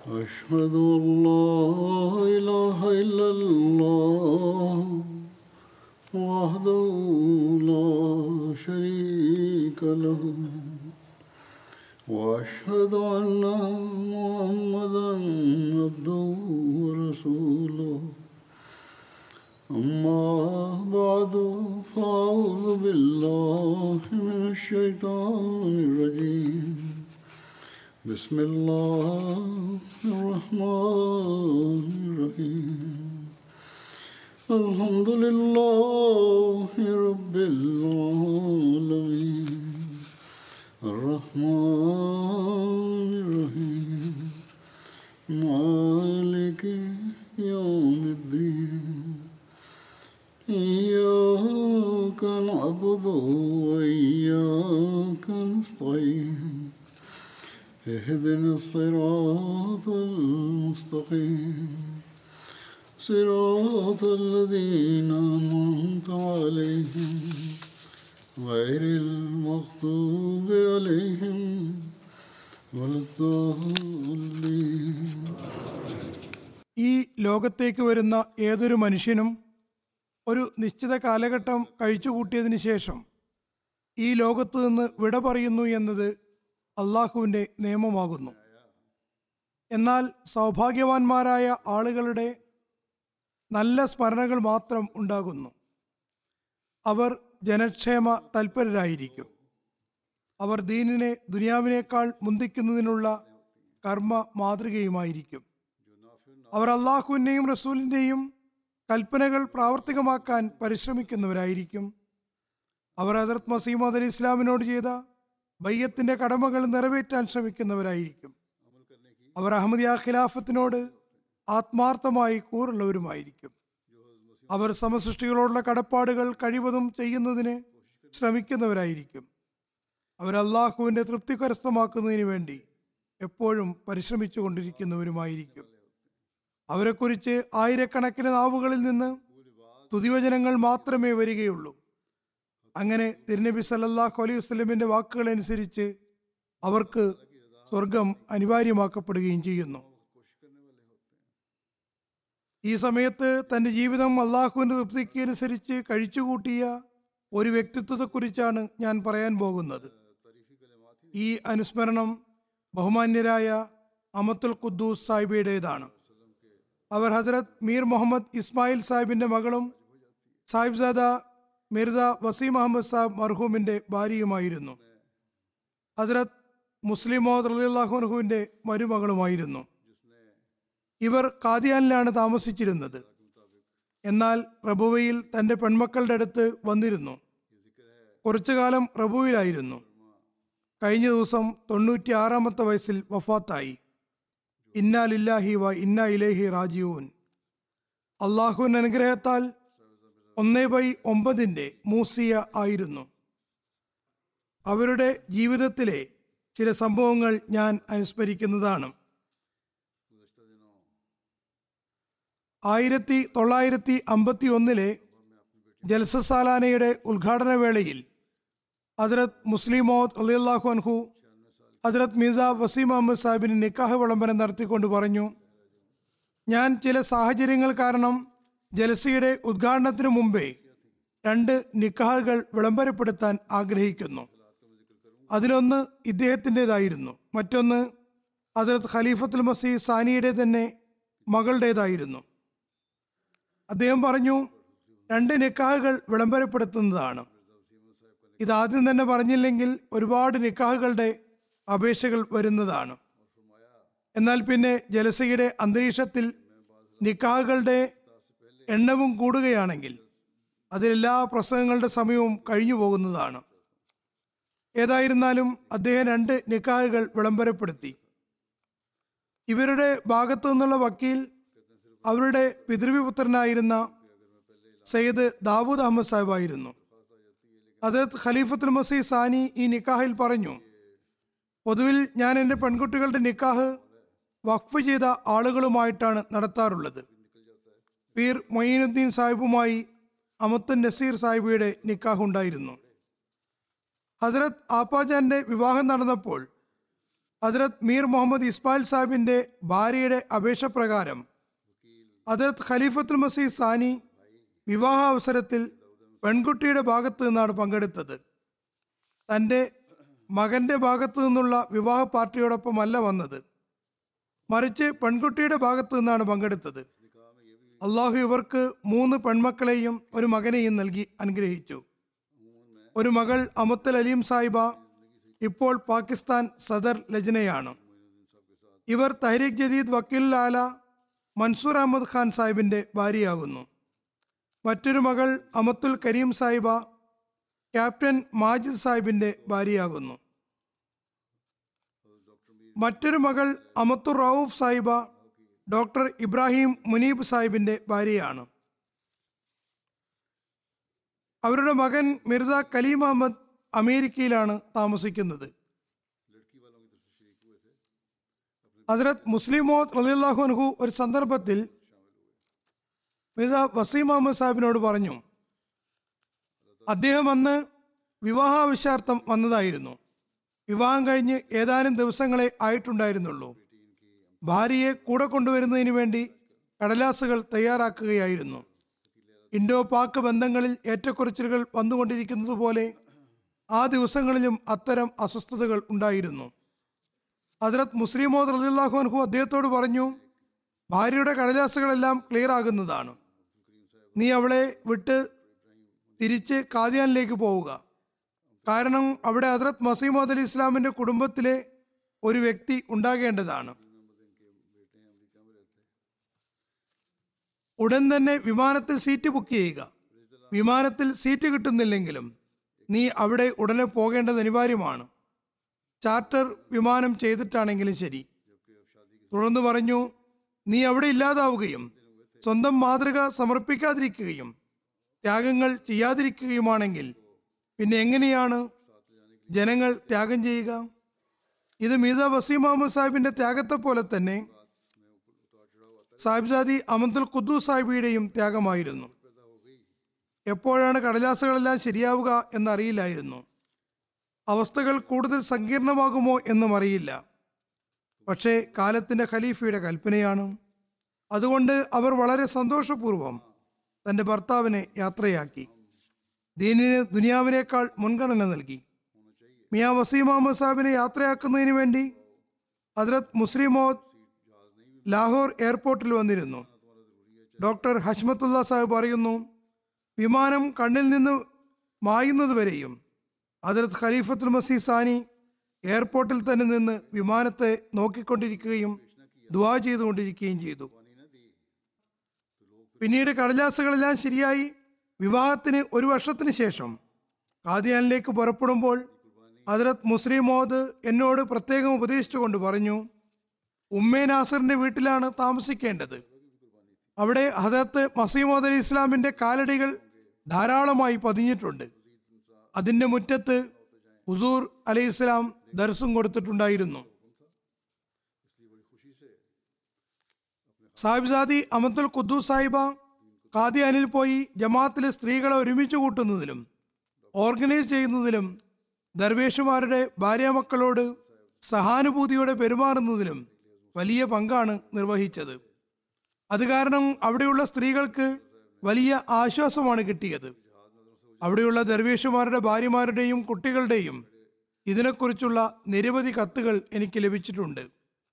أشهد أن لا إله إلا الله وحده لا شريك له وأشهد أن محمدا عبده ورسوله أما بعد فأعوذ بالله من الشيطان الرجيم بسم الله الرحمن الرحيم الحمد لله رب العالمين الرحمن الرحيم مالك يوم الدين إياك نعبد وإياك نستعين اهدنا الصراط المستقيم صراط الذين أنعمت عليهم غير المغضوب عليهم ولا الضالين ഈ ലോകത്തേക്ക് വരുന്ന ഏതൊരു മനുഷ്യനും ഒരു നിശ്ചിത കാലഘട്ടം കഴിച്ചുകൂട്ടിയതിന് ശേഷം ഈ ലോകത്തു നിന്ന് വിട പറയുന്നു എന്നത് അള്ളാഹുവിൻ്റെ നിയമമാകുന്നു എന്നാൽ സൗഭാഗ്യവാന്മാരായ ആളുകളുടെ നല്ല സ്മരണകൾ മാത്രം ഉണ്ടാകുന്നു അവർ ജനക്ഷേമ തൽപരരായിരിക്കും അവർ ദീനിനെ ദുനിയാവിനേക്കാൾ മുന്തിക്കുന്നതിനുള്ള കർമ്മ മാതൃകയുമായിരിക്കും അവർ അള്ളാഹുവിൻ്റെയും റസൂലിൻ്റെയും കൽപ്പനകൾ പ്രാവർത്തികമാക്കാൻ പരിശ്രമിക്കുന്നവരായിരിക്കും അവർ ഹജറത് മസീമദ് അലി ഇസ്ലാമിനോട് ചെയ്ത ബയ്യത്തിൻ്റെ കടമകൾ നിറവേറ്റാൻ ശ്രമിക്കുന്നവരായിരിക്കും അവർ അഹമ്മദിയ ഖിലാഫത്തിനോട് ആത്മാർത്ഥമായി കൂറുള്ളവരുമായിരിക്കും അവർ സമസൃഷ്ടികളോടുള്ള കടപ്പാടുകൾ കഴിവതും ചെയ്യുന്നതിന് ശ്രമിക്കുന്നവരായിരിക്കും അവർ അള്ളാഹുവിൻ്റെ തൃപ്തി കരസ്ഥമാക്കുന്നതിന് വേണ്ടി എപ്പോഴും പരിശ്രമിച്ചു കൊണ്ടിരിക്കുന്നവരുമായിരിക്കും അവരെക്കുറിച്ച് ആയിരക്കണക്കിന് നാവുകളിൽ നിന്ന് തുതിവചനങ്ങൾ മാത്രമേ വരികയുള്ളൂ അങ്ങനെ തിരുനബി സല്ലല്ലാഹു അലൈഹി വസല്ലമിന്റെ വാക്കുകൾ അനുസരിച്ച് അവർക്ക് സ്വർഗം അനിവാര്യമാക്കപ്പെടുകയും ചെയ്യുന്നു ഈ സമയത്ത് തൻ്റെ ജീവിതം അള്ളാഹുവിൻ്റെ തൃപ്തിക്ക് അനുസരിച്ച് കഴിച്ചുകൂട്ടിയ ഒരു വ്യക്തിത്വത്തെക്കുറിച്ചാണ് ഞാൻ പറയാൻ പോകുന്നത് ഈ അനുസ്മരണം ബഹുമാന്യരായ അമത്തുൽ ഖുദ്ദൂസ് സാഹിബയുടേതാണ് അവർ ഹസരത് മീർ മുഹമ്മദ് ഇസ്മായിൽ സാഹിബിന്റെ മകളും സാഹിബ്സാദ മിർസ വസീം അഹമ്മദ് സാഹിബ് മർഹൂമിന്റെ ഭാര്യയുമായിരുന്നു ഹസരത് മുസ്ലിമോദ് റലിയാഹുൻഹുവിന്റെ മരുമകളുമായിരുന്നു ഇവർ കാദിയാനിലാണ് താമസിച്ചിരുന്നത് എന്നാൽ റബുവയിൽ തന്റെ പെൺമക്കളുടെ അടുത്ത് വന്നിരുന്നു കുറച്ചു കാലം റബുവിലായിരുന്നു കഴിഞ്ഞ ദിവസം തൊണ്ണൂറ്റി ആറാമത്തെ വയസ്സിൽ വഫാത്തായി ഇന്നാ ലില്ലാഹി വ ഇന്നാ ഇലേഹി റാജിയൂൻ അള്ളാഹുവിൻ്റെ അനുഗ്രഹത്താൽ ഒന്നേ ബൈ ഒമ്പതിൻ്റെ മൂസിയ ആയിരുന്നു അവരുടെ ജീവിതത്തിലെ ചില സംഭവങ്ങൾ ഞാൻ അനുസ്മരിക്കുന്നതാണ് ആയിരത്തി തൊള്ളായിരത്തി അമ്പത്തി ഒന്നിലെ ജൽസസാലാനയുടെ ഉദ്ഘാടന വേളയിൽ ഹജറത് മുസ്ലിമോദ് അലിയല്ലാഹു അൻഹു ഹജറത് മിർസ വസീം അഹമ്മദ് സാഹിബിന് നിക്കാഹ് വിളംബരം നടത്തിക്കൊണ്ട് പറഞ്ഞു ഞാൻ ചില സാഹചര്യങ്ങൾ കാരണം ജലസയുടെ ഉദ്ഘാടനത്തിനു മുമ്പേ രണ്ട് നിക്കാഹുകൾ വിളംബരപ്പെടുത്താൻ ആഗ്രഹിക്കുന്നു അതിലൊന്ന് ഇദ്ദേഹത്തിൻ്റെതായിരുന്നു മറ്റൊന്ന് ഹജറത് ഖലീഫത്തുൽ മസീദ് സാനിയുടെ തന്നെ മകളുടേതായിരുന്നു അദ്ദേഹം പറഞ്ഞു രണ്ട് നിക്കാഹുകൾ വിളംബരപ്പെടുത്തുന്നതാണ് ഇതാദ്യം തന്നെ പറഞ്ഞില്ലെങ്കിൽ ഒരുപാട് നിക്കാഹുകളുടെ അപേക്ഷകൾ വരുന്നതാണ് എന്നാൽ പിന്നെ ജലസയുടെ അന്തരീക്ഷത്തിൽ നിക്കാഹുകളുടെ എണ്ണവും കൂടുകയാണെങ്കിൽ അതിലെല്ലാ പ്രസംഗങ്ങളുടെ സമയവും കഴിഞ്ഞു പോകുന്നതാണ് ഏതായിരുന്നാലും അദ്ദേഹം രണ്ട് നിക്കാഹുകൾ വിളംബരപ്പെടുത്തി ഇവരുടെ ഭാഗത്തു നിന്നുള്ള വക്കീൽ അവരുടെ പിതൃവിപുത്രനായിരുന്ന സയ്യിദ് ദാവൂദ് അഹമ്മദ് സാഹിബായിരുന്നു അതത് ഖലീഫത്തുൽ മസീദ് സാനി ഈ നിക്കാഹിൽ പറഞ്ഞു പൊതുവിൽ ഞാൻ എൻ്റെ പെൺകുട്ടികളുടെ നിക്കാഹ് വഖഫ് ചെയ്ത ആളുകളുമായിട്ടാണ് നടത്താറുള്ളത് പീർ മൊയ്നുദ്ദീൻ സാഹിബുമായി അമുത്തുൻ നസീർ സാഹിബിയുടെ നിക്കാഹ് ഉണ്ടായിരുന്നു ഹസരത് ആപ്പാജാന്റെ വിവാഹം നടന്നപ്പോൾ ഹജരത് മീർ മുഹമ്മദ് ഇസ്മായിൽ സാഹിബിന്റെ ഭാര്യയുടെ അപേക്ഷ പ്രകാരം ഹജരത് ഖലീഫത്തുൽ മസീദ് സാനി വിവാഹ അവസരത്തിൽ പെൺകുട്ടിയുടെ ഭാഗത്ത് നിന്നാണ് പങ്കെടുത്തത് തൻ്റെ മകന്റെ ഭാഗത്തു നിന്നുള്ള വിവാഹ പാർട്ടിയോടൊപ്പമല്ല വന്നത് മറിച്ച് പെൺകുട്ടിയുടെ ഭാഗത്തു നിന്നാണ് പങ്കെടുത്തത് അള്ളാഹു ഇവർക്ക് മൂന്ന് പെൺമക്കളെയും ഒരു മകനെയും നൽകി അനുഗ്രഹിച്ചു ഒരു മകൾ അമുത്തൽ അലീം സാഹിബ ഇപ്പോൾ പാകിസ്ഥാൻ സദർ ലജ്നയാണ് ഇവർ തഹരീഖ് ജദീദ് വക്കീൽ ആല മൻസൂർ അഹമ്മദ് ഖാൻ സാഹിബിന്റെ ഭാര്യയാകുന്നു മറ്റൊരു മകൾ അമത്തുൽ കരീം സാഹിബ ക്യാപ്റ്റൻ മാജിദ് സാഹിബിന്റെ ഭാര്യയാകുന്നു മറ്റൊരു മകൾ അമത്തുർ റൌഫ് സാഹിബ ഡോക്ടർ ഇബ്രാഹിം മുനീബ് സാഹിബിന്റെ ഭാര്യയാണ് അവരുടെ മകൻ മിർസ കലീം അഹമ്മദ് അമേരിക്കയിലാണ് താമസിക്കുന്നത് ഹജറത് മുസ്ലിം മോഹദ് റലിയല്ലാഹു അൻഹു ഒരു സന്ദർഭത്തിൽ മിർസ വസീം അഹമ്മദ് സാഹിബിനോട് പറഞ്ഞു അദ്ദേഹം അന്ന് വിവാഹാവശ്യാർത്ഥം വന്നതായിരുന്നു വിവാഹം കഴിഞ്ഞ് ഏതാനും ദിവസങ്ങളെ ആയിട്ടുണ്ടായിരുന്നുള്ളൂ ഭാര്യയെ കൂടെ കൊണ്ടുവരുന്നതിന് വേണ്ടി കടലാസുകൾ തയ്യാറാക്കുകയായിരുന്നു ഇൻഡോ പാക് ബന്ധങ്ങളിൽ ഏറ്റക്കുറച്ചിലുകൾ വന്നുകൊണ്ടിരിക്കുന്നത് പോലെ ആ ദിവസങ്ങളിലും അത്തരം അസ്വസ്ഥതകൾ ഉണ്ടായിരുന്നു ഹജറത് മുസ്ലിമോദ് റലിള്ളാഹു അൻഹു അദ്ദേഹത്തോട് പറഞ്ഞു ഭാര്യയുടെ കടലാസുകളെല്ലാം ക്ലിയർ ആകുന്നതാണ് നീ അവളെ വിട്ട് തിരിച്ച് കാദിയാനിലേക്ക് പോവുക കാരണം അവിടെ ഹജറത് മസീമോദ് അലി ഇസ്ലാമിന്റെ കുടുംബത്തിലെ ഒരു വ്യക്തി ഉണ്ടാകേണ്ടതാണ് ഉടൻ തന്നെ വിമാനത്തിൽ സീറ്റ് ബുക്ക് ചെയ്യുക വിമാനത്തിൽ സീറ്റ് കിട്ടുന്നില്ലെങ്കിലും നീ അവിടെ ഉടനെ പോകേണ്ടത് അനിവാര്യമാണ് ചാർട്ടർ വിമാനം ചെയ്തിട്ടാണെങ്കിലും ശരി തുടർന്ന് പറഞ്ഞു നീ അവിടെ ഇല്ലാതാവുകയും സ്വന്തം മാതൃക സമർപ്പിക്കാതിരിക്കുകയും ത്യാഗങ്ങൾ ചെയ്യാതിരിക്കുകയുമാണെങ്കിൽ പിന്നെ എങ്ങനെയാണ് ജനങ്ങൾ ത്യാഗം ചെയ്യുക ഇത് മീത വസീം മുഹമ്മദ് സാഹിബിന്റെ ത്യാഗത്തെ പോലെ തന്നെ സാഹിബ്സാദി അമന്തുൽ ഖുദ്ദൂസ് സാഹിബിയുടെയും ത്യാഗമായിരുന്നു എപ്പോഴാണ് കടലാസുകളെല്ലാം ശരിയാവുക എന്നറിയില്ലായിരുന്നു അവസ്ഥകൾ കൂടുതൽ സങ്കീർണമാകുമോ എന്നും അറിയില്ല പക്ഷേ കാലത്തിന്റെ ഖലീഫയുടെ കൽപ്പനയാണ് അതുകൊണ്ട് അവർ വളരെ സന്തോഷപൂർവ്വം തന്റെ ഭർത്താവിനെ യാത്രയാക്കി ദീനിന് ദുനിയാവിനേക്കാൾ മുൻഗണന നൽകി മിയാ വസീം അഹമ്മദ് സാഹിബിനെ യാത്രയാക്കുന്നതിന് വേണ്ടി ഹജ്രത് മുസ്ലിം മോദ് ലാഹോർ എയർപോർട്ടിൽ വന്നിരുന്നു ഡോക്ടർ ഹഷ്മത്തുള്ള സാഹിബ് പറയുന്നു വിമാനം കണ്ണിൽ നിന്ന് മായുന്നതുവരെയും ഹജരത് ഖലീഫത്തുൽ മസീ സാനി എയർപോർട്ടിൽ തന്നെ നിന്ന് വിമാനത്തെ നോക്കിക്കൊണ്ടിരിക്കുകയും ദുവാ ചെയ്തുകൊണ്ടിരിക്കുകയും ചെയ്തു പിന്നീട് കടലാസുകളെല്ലാം ശരിയായി വിവാഹത്തിന് ഒരു വർഷത്തിന് ശേഷം കാദിയാനിലേക്ക് പുറപ്പെടുമ്പോൾ ഹജരത് മുസ്ലിം മോദ് എന്നോട് പ്രത്യേകം ഉപദേശിച്ചുകൊണ്ട് പറഞ്ഞു ഉമ്മേ നാസറിന്റെ വീട്ടിലാണ് താമസിക്കേണ്ടത് അവിടെ ഹജരത്ത് മസീമോദ് അലി ഇസ്ലാമിന്റെ കാലടികൾ ധാരാളമായി പതിഞ്ഞിട്ടുണ്ട് അതിന്റെ മുറ്റത്ത് ഹുസൂർ അലൈഹി ഇസ്ലാം ദർശം കൊടുത്തിട്ടുണ്ടായിരുന്നു സാഹിബ്സാദി അമത്തുൽ ഖുദ്ദൂസ് സാഹിബ ഖാദിയാനിൽ പോയി ജമാഅത്തിലെ സ്ത്രീകളെ ഒരുമിച്ച് കൂട്ടുന്നതിലും ഓർഗനൈസ് ചെയ്യുന്നതിലും ദർവേഷുമാരുടെ ഭാര്യാമക്കളോട് സഹാനുഭൂതിയോടെ പെരുമാറുന്നതിലും വലിയ പങ്കാണ് നിർവഹിച്ചത് അത് കാരണം അവിടെയുള്ള സ്ത്രീകൾക്ക് വലിയ ആശ്വാസമാണ് കിട്ടിയത് അവിടെയുള്ള ദർവേഷുമാരുടെ ഭാര്യമാരുടെയും കുട്ടികളുടെയും ഇതിനെക്കുറിച്ചുള്ള നിരവധി കത്തുകൾ എനിക്ക് ലഭിച്ചിട്ടുണ്ട്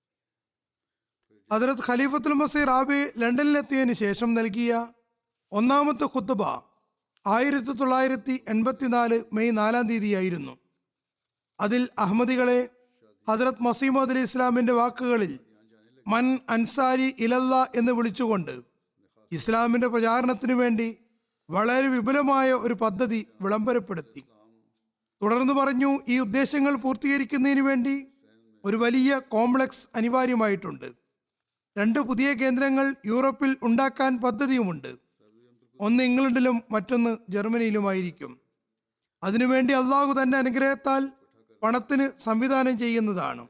ഹജറത് ഖലീഫത്തുൽ മസീർ ആബെ ലണ്ടനിലെത്തിയതിനു ശേഷം നൽകിയ ഒന്നാമത്തെ ഖുത്തുബ ആയിരത്തി തൊള്ളായിരത്തി എൺപത്തിനാല് മെയ് നാലാം തീയതിയായിരുന്നു അതിൽ അഹമ്മദികളെ ഹജറത് മസീമദ് അലി ഇസ്ലാമിന്റെ വാക്കുകളിൽ മൻ അൻസാരി ഇലല്ല എന്ന് വിളിച്ചുകൊണ്ട് ഇസ്ലാമിന്റെ പ്രചാരണത്തിനു വേണ്ടി വളരെ വിപുലമായ ഒരു പദ്ധതി വിളംബരപ്പെടുത്തി തുടർന്ന് പറഞ്ഞു ഈ ഉദ്ദേശങ്ങൾ പൂർത്തീകരിക്കുന്നതിന് വേണ്ടി ഒരു വലിയ കോംപ്ലക്സ് അനിവാര്യമായിട്ടുണ്ട് രണ്ട് പുതിയ കേന്ദ്രങ്ങൾ യൂറോപ്പിൽ ഉണ്ടാക്കാൻ പദ്ധതിയുമുണ്ട് ഒന്ന് ഇംഗ്ലണ്ടിലും മറ്റൊന്ന് ജർമ്മനിയിലുമായിരിക്കും അതിനുവേണ്ടി അള്ളാഹു തന്റെ അനുഗ്രഹത്താൽ പണത്തിന് സംവിധാനം ചെയ്യുന്നതാണ്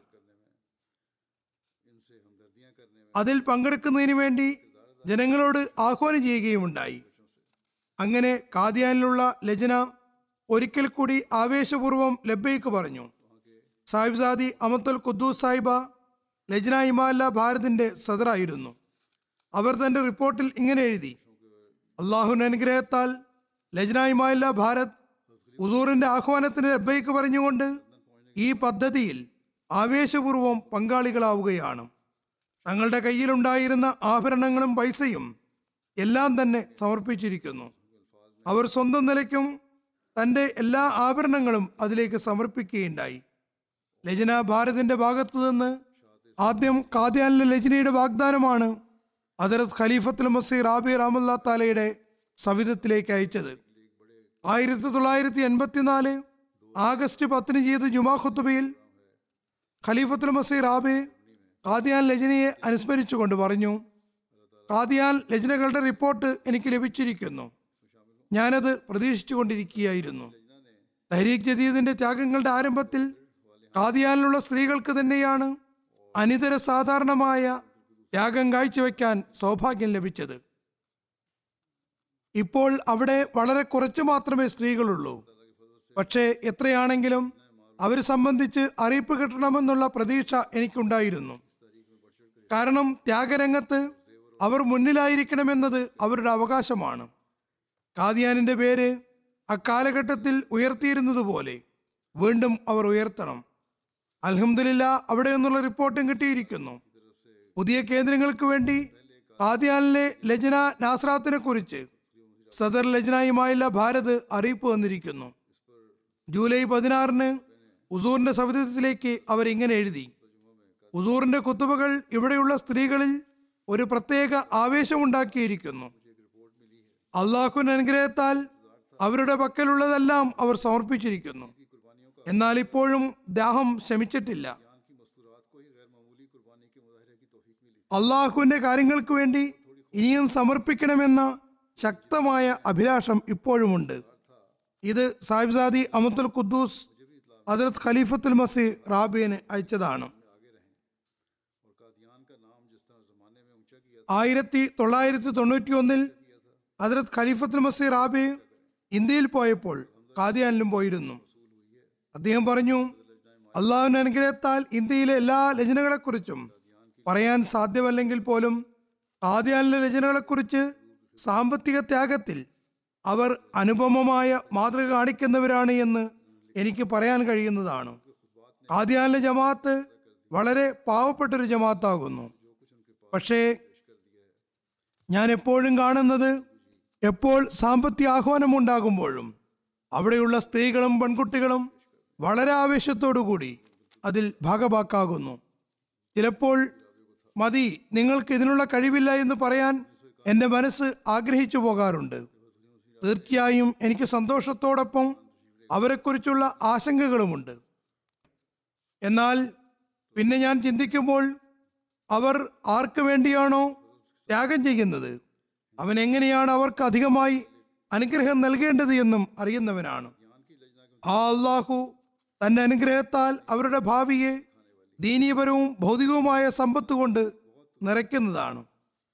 അതിൽ പങ്കെടുക്കുന്നതിന് വേണ്ടി ജനങ്ങളോട് ആഹ്വാനം ചെയ്യുകയുമുണ്ടായി അങ്ങനെ കാദിയാനിലുള്ള ലജന ഒരിക്കൽ കൂടി ആവേശപൂർവ്വം ലബ്ബൈക്ക് പറഞ്ഞു സാഹിബ്സാദി അമത്തുൽ ഖുദ്ദൂസ് സാഹിബ ലജ്ന ഇമാല ഭാരതിന്റെ സദറായിരുന്നു അവർ തന്റെ റിപ്പോർട്ടിൽ ഇങ്ങനെ എഴുതി അള്ളാഹുവിന്റെ അനുഗ്രഹത്താൽ ലജ്ന ഇമാല ഭാരത് ഉസൂറിന്റെ ആഹ്വാനത്തിന് ലബ്ബൈക്ക് പറഞ്ഞുകൊണ്ട് ഈ പദ്ധതിയിൽ ആവേശപൂർവം പങ്കാളികളാവുകയാണ് തങ്ങളുടെ കയ്യിലുണ്ടായിരുന്ന ആഭരണങ്ങളും പൈസയും എല്ലാം തന്നെ സമർപ്പിച്ചിരിക്കുന്നു അവർ സ്വന്തം നിലയ്ക്കും തന്റെ എല്ലാ ആഭരണങ്ങളും അതിലേക്ക് സമർപ്പിക്കുകയുണ്ടായി ലജന ഭാരതിന്റെ ഭാഗത്തു നിന്ന് ആദ്യം കാദ്യാനിലെ ലജനയുടെ വാഗ്ദാനമാണ് ഹജറത് ഖലീഫത്തുൽ മസീർ റാബി റാമുല്ലാ താലയുടെ സവിധത്തിലേക്ക് അയച്ചത് ആയിരത്തി തൊള്ളായിരത്തി എൺപത്തിനാല് ആഗസ്റ്റ് പത്തിന് ചെയ്ത ജുമാ ഖുത്തുബയിൽ ഖലീഫത്തുൽ മസീർ റാബി കാദിയാൻ ലജനയെ അനുസ്മരിച്ചുകൊണ്ട് പറഞ്ഞു കാദിയാൻ ലജനകളുടെ റിപ്പോർട്ട് എനിക്ക് ലഭിച്ചിരിക്കുന്നു ഞാനത് പ്രതീക്ഷിച്ചു കൊണ്ടിരിക്കുകയായിരുന്നു തഹരീഖ് ജദീദിന്റെ ത്യാഗങ്ങളുടെ ആരംഭത്തിൽ കാദിയാനിലുള്ള സ്ത്രീകൾക്ക് തന്നെയാണ് അനിതര സാധാരണമായ ത്യാഗം കാഴ്ചവെക്കാൻ സൗഭാഗ്യം ലഭിച്ചത് ഇപ്പോൾ അവിടെ വളരെ കുറച്ചു മാത്രമേ സ്ത്രീകളുള്ളൂ പക്ഷേ എത്രയാണെങ്കിലും അവരെ സംബന്ധിച്ച് അറിയിപ്പ് കിട്ടണമെന്നുള്ള പ്രതീക്ഷ എനിക്കുണ്ടായിരുന്നു കാരണം ത്യാഗരംഗത്ത് അവർ മുന്നിലായിരിക്കണമെന്നത് അവരുടെ അവകാശമാണ് കാദിയാനിന്റെ പേര് അക്കാലഘട്ടത്തിൽ ഉയർത്തിയിരുന്നതുപോലെ വീണ്ടും അവർ ഉയർത്തണം അൽഹംദുലില്ല അവിടെ നിന്നുള്ള റിപ്പോർട്ടും കിട്ടിയിരിക്കുന്നു പുതിയ കേന്ദ്രങ്ങൾക്ക് വേണ്ടി കാദിയാനിലെ ലജ്ന നാസ്രാത്തിനെ കുറിച്ച് സദർ ലജ്നയുമായുള്ള ഭാരത് അറിയിപ്പ് വന്നിരിക്കുന്നു ജൂലൈ പതിനാറിന് ഉസൂറിന്റെ സവിധത്തിലേക്ക് അവർ ഇങ്ങനെ എഴുതി ഉസൂറിന്റെ കുത്തുബകൾ ഇവിടെയുള്ള സ്ത്രീകളിൽ ഒരു പ്രത്യേക ആവേശമുണ്ടാക്കിയിരിക്കുന്നു അള്ളാഹുവിന്റെ അനുഗ്രഹത്താൽ അവരുടെ പക്കലുള്ളതെല്ലാം അവർ സമർപ്പിച്ചിരിക്കുന്നു എന്നാൽ ഇപ്പോഴും ദാഹം ശമിച്ചിട്ടില്ല അള്ളാഹുവിന്റെ കാര്യങ്ങൾക്ക് വേണ്ടി ഇനിയും സമർപ്പിക്കണമെന്ന ശക്തമായ അഭിലാഷം ഇപ്പോഴുമുണ്ട് ഇത് സാഹിബ്സാദി അമത്തുൽ ഖുദ്ദൂസ് ഹജറത് ഖലീഫത്തുൽ മസി റാബിയന് അയച്ചതാണ് ആയിരത്തി തൊള്ളായിരത്തി തൊണ്ണൂറ്റി ഒന്നിൽ ഹജറത് ഖലീഫത്തുൽ മസി റാബി ഇന്ത്യയിൽ പോയപ്പോൾ കാദിയാനിലും പോയിരുന്നു അദ്ദേഹം പറഞ്ഞു അള്ളാഹുവിന്റെ അനുഗ്രഹത്താൽ ഇന്ത്യയിലെ എല്ലാ രചനകളെക്കുറിച്ചും പറയാൻ സാധ്യമല്ലെങ്കിൽ പോലും കാദിയാനിലെ രചനകളെക്കുറിച്ച് സാമ്പത്തിക ത്യാഗത്തിൽ അവർ അനുപമമായ മാതൃക കാണിക്കുന്നവരാണ് എന്ന് എനിക്ക് പറയാൻ കഴിയുന്നതാണ് കാദിയാനിലെ ജമാഅത്ത് വളരെ പാവപ്പെട്ടൊരു ജമാഅത്താകുന്നു പക്ഷേ ഞാൻ എപ്പോഴും കാണുന്നത് എപ്പോൾ സാമ്പത്തിക ആഹ്വാനം ഉണ്ടാകുമ്പോഴും അവിടെയുള്ള സ്ത്രീകളും പെൺകുട്ടികളും വളരെ ആവേശത്തോടു കൂടി അതിൽ ഭാഗഭാക്കാകുന്നു ചിലപ്പോൾ മതി നിങ്ങൾക്ക് ഇതിനുള്ള കഴിവില്ല എന്ന് പറയാൻ എൻ്റെ മനസ്സ് ആഗ്രഹിച്ചു പോകാറുണ്ട് തീർച്ചയായും എനിക്ക് സന്തോഷത്തോടൊപ്പം അവരെക്കുറിച്ചുള്ള ആശങ്കകളുമുണ്ട് എന്നാൽ പിന്നെ ഞാൻ ചിന്തിക്കുമ്പോൾ അവർ ആർക്ക് വേണ്ടിയാണോ ത്യാഗം ചെയ്യുന്നത് അവൻ എങ്ങനെയാണ് അവർക്ക് അധികമായി അനുഗ്രഹം നൽകേണ്ടത് എന്നും അറിയുന്നവനാണ് ആ അള്ളാഹു തന്റെ അനുഗ്രഹത്താൽ അവരുടെ ഭാവിയെ ദീനീയപരവും ഭൗതികവുമായ സമ്പത്ത് കൊണ്ട് നിറയ്ക്കുന്നതാണ്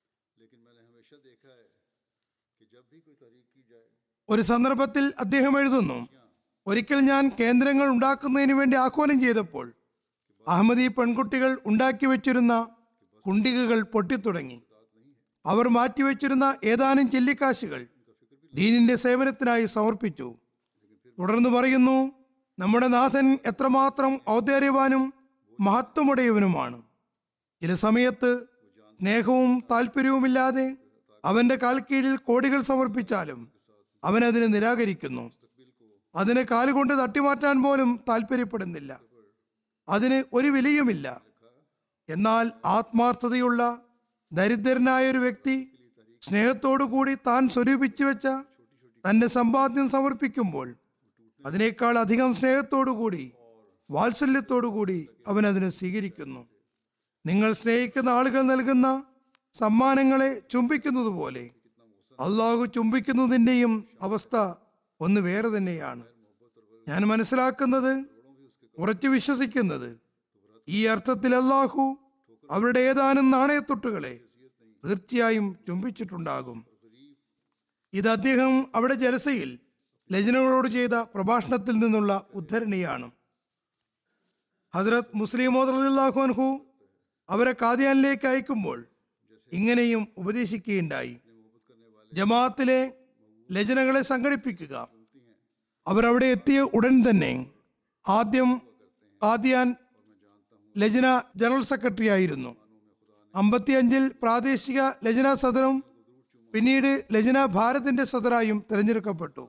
ഒരു സന്ദർഭത്തിൽ അദ്ദേഹം എഴുതുന്നു ഒരിക്കൽ ഞാൻ കേന്ദ്രങ്ങൾ ഉണ്ടാക്കുന്നതിന് വേണ്ടി ആഹ്വാനം ചെയ്തപ്പോൾ അഹമ്മദി പെൺകുട്ടികൾ ഉണ്ടാക്കി വെച്ചിരുന്ന കുണ്ടികകൾ പൊട്ടിത്തുടങ്ങി അവർ മാറ്റിവെച്ചിരുന്ന ഏതാനും ചെല്ലിക്കാശുകൾ ദീനിന്റെ സേവനത്തിനായി സമർപ്പിച്ചു തുടർന്ന് പറയുന്നു നമ്മുടെ നാഥൻ എത്രമാത്രം ഔദാര്യവാനും മഹത്വമുടയവനുമാണ് ചില സമയത്ത് സ്നേഹവും താല്പര്യവുമില്ലാതെ അവന്റെ കാൽക്കീഴിൽ കോടികൾ സമർപ്പിച്ചാലും അവൻ അതിനെ നിരാകരിക്കുന്നു അതിനെ കാലുകൊണ്ട് തട്ടിമാറ്റാൻ പോലും താല്പര്യപ്പെടുന്നില്ല അതിന് ഒരു വിലയുമില്ല എന്നാൽ ആത്മാർത്ഥതയുള്ള ദരിദ്രനായ ഒരു വ്യക്തി സ്നേഹത്തോടു കൂടി താൻ സ്വരൂപിച്ചു വെച്ച തന്റെ സമ്പാദ്യം സമർപ്പിക്കുമ്പോൾ അതിനേക്കാൾ അധികം സ്നേഹത്തോടു കൂടി വാത്സല്യത്തോടു കൂടി അവൻ അതിനെ സ്വീകരിക്കുന്നു നിങ്ങൾ സ്നേഹിക്കുന്ന ആളുകൾ നൽകുന്ന സമ്മാനങ്ങളെ ചുംബിക്കുന്നത് പോലെ അള്ളാഹു ചുംബിക്കുന്നതിൻ്റെയും അവസ്ഥ ഒന്ന് വേറെ തന്നെയാണ് ഞാൻ മനസ്സിലാക്കുന്നത് ഉറച്ചു വിശ്വസിക്കുന്നത് ഈ അർത്ഥത്തിൽ അള്ളാഹു അവരുടെ ഏതാനും നാണയത്തൊട്ടുകളെ തീർച്ചയായും ചുംബിച്ചിട്ടുണ്ടാകും ഇത് അദ്ദേഹം അവിടെ ജലസയിൽ ലജനകളോട് ചെയ്ത പ്രഭാഷണത്തിൽ നിന്നുള്ള ഉദ്ധരണിയാണ് ഹസ്രത് മുസ്ലിമോദ് റളിയല്ലാഹു അൻഹു അവരെ കാദിയാനിലേക്ക് അയക്കുമ്പോൾ ഇങ്ങനെയും ഉപദേശിക്കുകയുണ്ടായി ജമാഅത്തിലെ ലജനകളെ സംഘടിപ്പിക്കുക അവരവിടെ എത്തിയ ഉടൻ തന്നെ ആദ്യം കാദിയാൻ ലജന ജനറൽ സെക്രട്ടറി ആയിരുന്നു അമ്പത്തിയഞ്ചിൽ പ്രാദേശിക ലജന സദറും പിന്നീട് ലജന ഭാരതിന്റെ സദറായും തിരഞ്ഞെടുക്കപ്പെട്ടു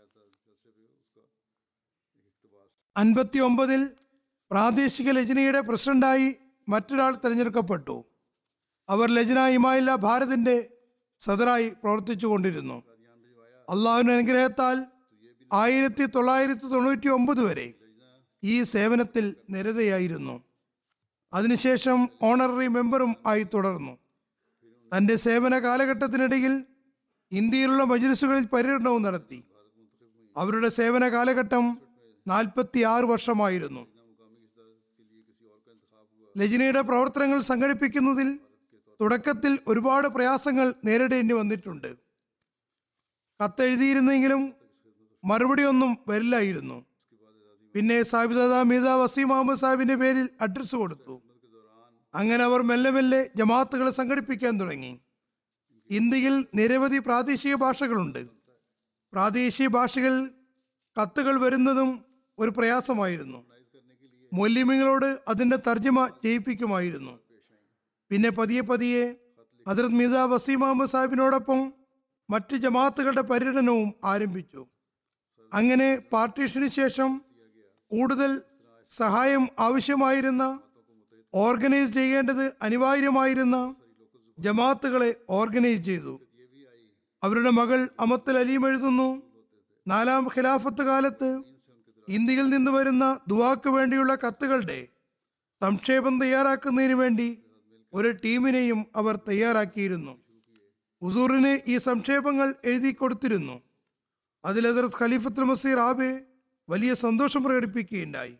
അൻപത്തി ഒമ്പതിൽ പ്രാദേശിക ലജനയുടെ പ്രസിഡന്റായി മറ്റൊരാൾ തിരഞ്ഞെടുക്കപ്പെട്ടു അവർ ലജന ഇമായില്ല ഭാരതിന്റെ സദറായി പ്രവർത്തിച്ചു കൊണ്ടിരുന്നു അള്ളാഹുവിന്റെ അനുഗ്രഹത്താൽ ആയിരത്തി തൊള്ളായിരത്തി തൊണ്ണൂറ്റി ഒമ്പത് വരെ ഈ സേവനത്തിൽ നിരതയായിരുന്നു അതിനുശേഷം ഓണററി മെമ്പറും ആയി തുടർന്നു തന്റെ സേവന കാലഘട്ടത്തിനിടയിൽ ഇന്ത്യയിലുള്ള മജ്ലിസുകളിൽ പര്യടനവും നടത്തി അവരുടെ സേവന കാലഘട്ടം നാൽപ്പത്തി ആറ് വർഷമായിരുന്നു ലജിനയുടെ പ്രവർത്തനങ്ങൾ സംഘടിപ്പിക്കുന്നതിൽ തുടക്കത്തിൽ ഒരുപാട് പ്രയാസങ്ങൾ നേരിടേണ്ടി വന്നിട്ടുണ്ട് കത്തെഴുതിയിരുന്നെങ്കിലും മറുപടി ഒന്നും വരില്ലായിരുന്നു പിന്നെ സാഹിബ് മീത വസീം മുഹമ്മദ് സാഹിബിന്റെ പേരിൽ അഡ്രസ്സ് കൊടുത്തു അങ്ങനെ അവർ മെല്ലെ മെല്ലെ ജമാഅത്തുകൾ സംഘടിപ്പിക്കാൻ തുടങ്ങി ഇന്ത്യയിൽ നിരവധി പ്രാദേശിക ഭാഷകളുണ്ട് പ്രാദേശിക ഭാഷകൾ കത്തുകൾ വരുന്നതും ഒരു പ്രയാസമായിരുന്നു മൊല്ലിമിങ്ങളോട് അതിന്റെ തർജ്ജമ ചെയ്യിപ്പിക്കുമായിരുന്നു പിന്നെ പതിയെ പതിയെ ഹജറത് മീത വസീം മുഹമ്മദ് സാഹിബിനോടൊപ്പം മറ്റ് ജമാഅത്തുകളുടെ പര്യടനവും ആരംഭിച്ചു അങ്ങനെ പാർട്ടീഷന് ശേഷം കൂടുതൽ സഹായം ആവശ്യമായിരുന്ന ഓർഗനൈസ് ചെയ്യേണ്ടത് അനിവാര്യമായിരുന്ന ജമാഅത്തുകളെ ഓർഗനൈസ് ചെയ്തു അവരുടെ മകൾ അമത്തൽ അലീം എഴുതുന്നു നാലാം ഖിലാഫത്ത് കാലത്ത് ഇന്ത്യയിൽ നിന്ന് വരുന്ന ദുവാക്ക് വേണ്ടിയുള്ള കത്തുകളുടെ സംക്ഷേപം തയ്യാറാക്കുന്നതിന് വേണ്ടി ഒരു ടീമിനെയും അവർ തയ്യാറാക്കിയിരുന്നു ഉസൂറിന് ഈ സംക്ഷേപങ്ങൾ എഴുതി കൊടുത്തിരുന്നു അതിൽ ഹജറത് ഖലീഫത്തുൽ മസീർ ആബെ വലിയ സന്തോഷം പ്രകടിപ്പിക്കുകയുണ്ടായി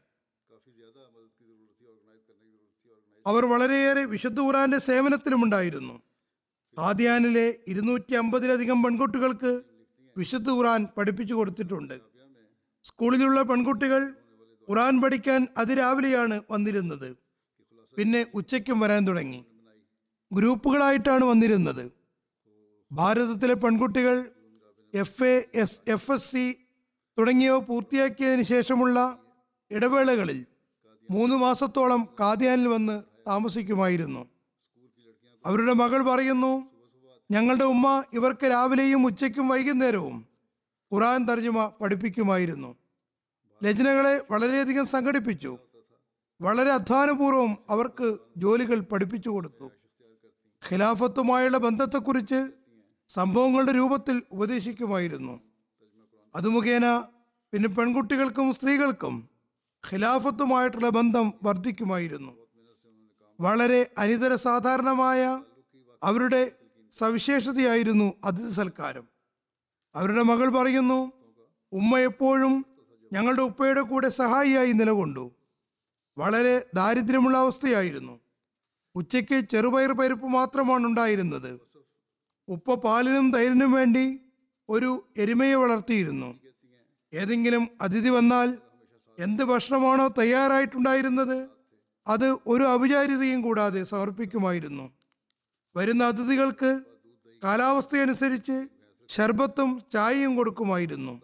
അവർ വളരെയേറെ വിശുദ്ധ ഖുറാന്റെ സേവനത്തിലുമുണ്ടായിരുന്നു ഖാദിയാനിലെ ഇരുന്നൂറ്റി അമ്പതിലധികം പെൺകുട്ടികൾക്ക് വിശുദ്ധ ഖുറാൻ പഠിപ്പിച്ചു കൊടുത്തിട്ടുണ്ട് സ്കൂളിലുള്ള പെൺകുട്ടികൾ ഖുറാൻ പഠിക്കാൻ അതിരാവിലെയാണ് വന്നിരുന്നത് പിന്നെ ഉച്ചയ്ക്കും വരാൻ തുടങ്ങി ഗ്രൂപ്പുകളായിട്ടാണ് വന്നിരുന്നത് ഭാരതത്തിലെ പെൺകുട്ടികൾ F A S F S C തുടങ്ങിയവ പൂർത്തിയാക്കിയതിന് ശേഷമുള്ള ഇടവേളകളിൽ മൂന്ന് മാസത്തോളം കാദ്യാനിൽ വന്ന് താമസിക്കുമായിരുന്നു അവരുടെ മകൾ പറയുന്നു ഞങ്ങളുടെ ഉമ്മ ഇവർക്ക് രാവിലെയും ഉച്ചയ്ക്കും വൈകുന്നേരവും ഖുറാൻ തർജ്ജമ പഠിപ്പിക്കുമായിരുന്നു രചനകളെ വളരെയധികം സംഘടിപ്പിച്ചു വളരെ അധ്വാനപൂർവ്വം അവർക്ക് ജോലികൾ പഠിപ്പിച്ചു കൊടുത്തു ഖിലാഫത്തുമായുള്ള ബന്ധത്തെക്കുറിച്ച് സംഭവങ്ങളുടെ രൂപത്തിൽ ഉപദേശിക്കുമായിരുന്നു അത് മുഖേന പിന്നെ പെൺകുട്ടികൾക്കും സ്ത്രീകൾക്കും ഖിലാഫത്തുമായിട്ടുള്ള ബന്ധം വർദ്ധിക്കുമായിരുന്നു വളരെ അനിതര സാധാരണമായ അവരുടെ സവിശേഷതയായിരുന്നു അതിഥി സൽക്കാരം അവരുടെ മകൾ പറയുന്നു ഉമ്മ എപ്പോഴും ഞങ്ങളുടെ ഉപ്പയുടെ കൂടെ സഹായിയായി നിലകൊണ്ടു വളരെ ദാരിദ്ര്യമുള്ള അവസ്ഥയായിരുന്നു ഉച്ചയ്ക്ക് ചെറുപയർ പരിപ്പ് മാത്രമാണ് ഉണ്ടായിരുന്നത് ഉപ്പ പാലിനും തൈരിനും വേണ്ടി ഒരു എരുമയെ വളർത്തിയിരുന്നു ഏതെങ്കിലും അതിഥി വന്നാൽ എന്ത് ഭക്ഷണമാണോ തയ്യാറായിട്ടുണ്ടായിരുന്നത് അത് ഒരു അവിചാരിതയും കൂടാതെ സമർപ്പിക്കുമായിരുന്നു വരുന്ന അതിഥികൾക്ക് കാലാവസ്ഥയനുസരിച്ച് ശർബത്തും ചായയും കൊടുക്കുമായിരുന്നു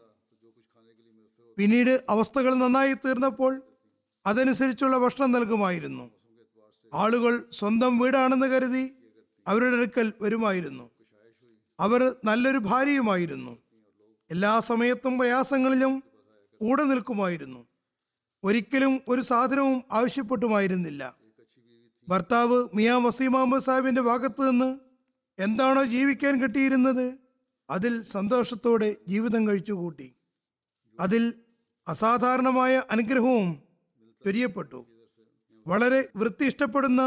പിന്നീട് അവസ്ഥകൾ നന്നായി തീർന്നപ്പോൾ അതനുസരിച്ചുള്ള ഭക്ഷണം നൽകുമായിരുന്നു ആളുകൾ സ്വന്തം വീടാണെന്ന് കരുതി അവരുടെ അടുക്കൽ വരുമായിരുന്നു അവർ നല്ലൊരു ഭാര്യയുമായിരുന്നു എല്ലാ സമയത്തും പ്രയാസങ്ങളിലും കൂടെ നിൽക്കുമായിരുന്നു ഒരിക്കലും ഒരു സാധനവും ആവശ്യപ്പെട്ടുമായിരുന്നില്ല ഭർത്താവ് മിയാ വസീം മുഹമ്മദ് സാഹിബിന്റെ ഭാഗത്ത് നിന്ന് എന്താണോ ജീവിക്കാൻ കിട്ടിയിരുന്നത് അതിൽ സന്തോഷത്തോടെ ജീവിതം കഴിച്ചു കൂട്ടി അതിൽ അസാധാരണമായ അനുഗ്രഹവും ചൊരിയപ്പെട്ടു വളരെ വൃത്തി ഇഷ്ടപ്പെടുന്ന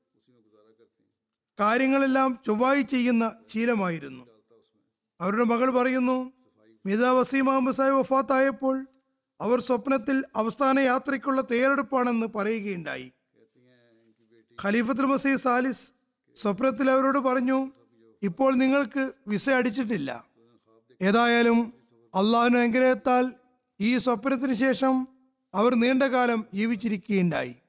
കാര്യങ്ങളെല്ലാം ചൊവ്വായി ചെയ്യുന്ന ശീലമായിരുന്നു അവരുടെ മകൾ പറയുന്നു മിത വസീം മുഹമ്മദ് സാഹിബ് വഫാത്തായപ്പോൾ അവർ സ്വപ്നത്തിൽ അവസാന യാത്രയ്ക്കുള്ള തയ്യാറെടുപ്പാണെന്ന് പറയുകയുണ്ടായി ഖലീഫത്തുൽ മസീദ് സാലിസ് സ്വപ്നത്തിൽ അവരോട് പറഞ്ഞു ഇപ്പോൾ നിങ്ങൾക്ക് വിസ അടിച്ചിട്ടില്ല ഏതായാലും അള്ളാഹുവിന് അനുഗ്രഹത്താൽ ഈ സ്വപ്നത്തിന് ശേഷം അവർ നീണ്ടകാലം ജീവിച്ചിരിക്കുകയുണ്ടായി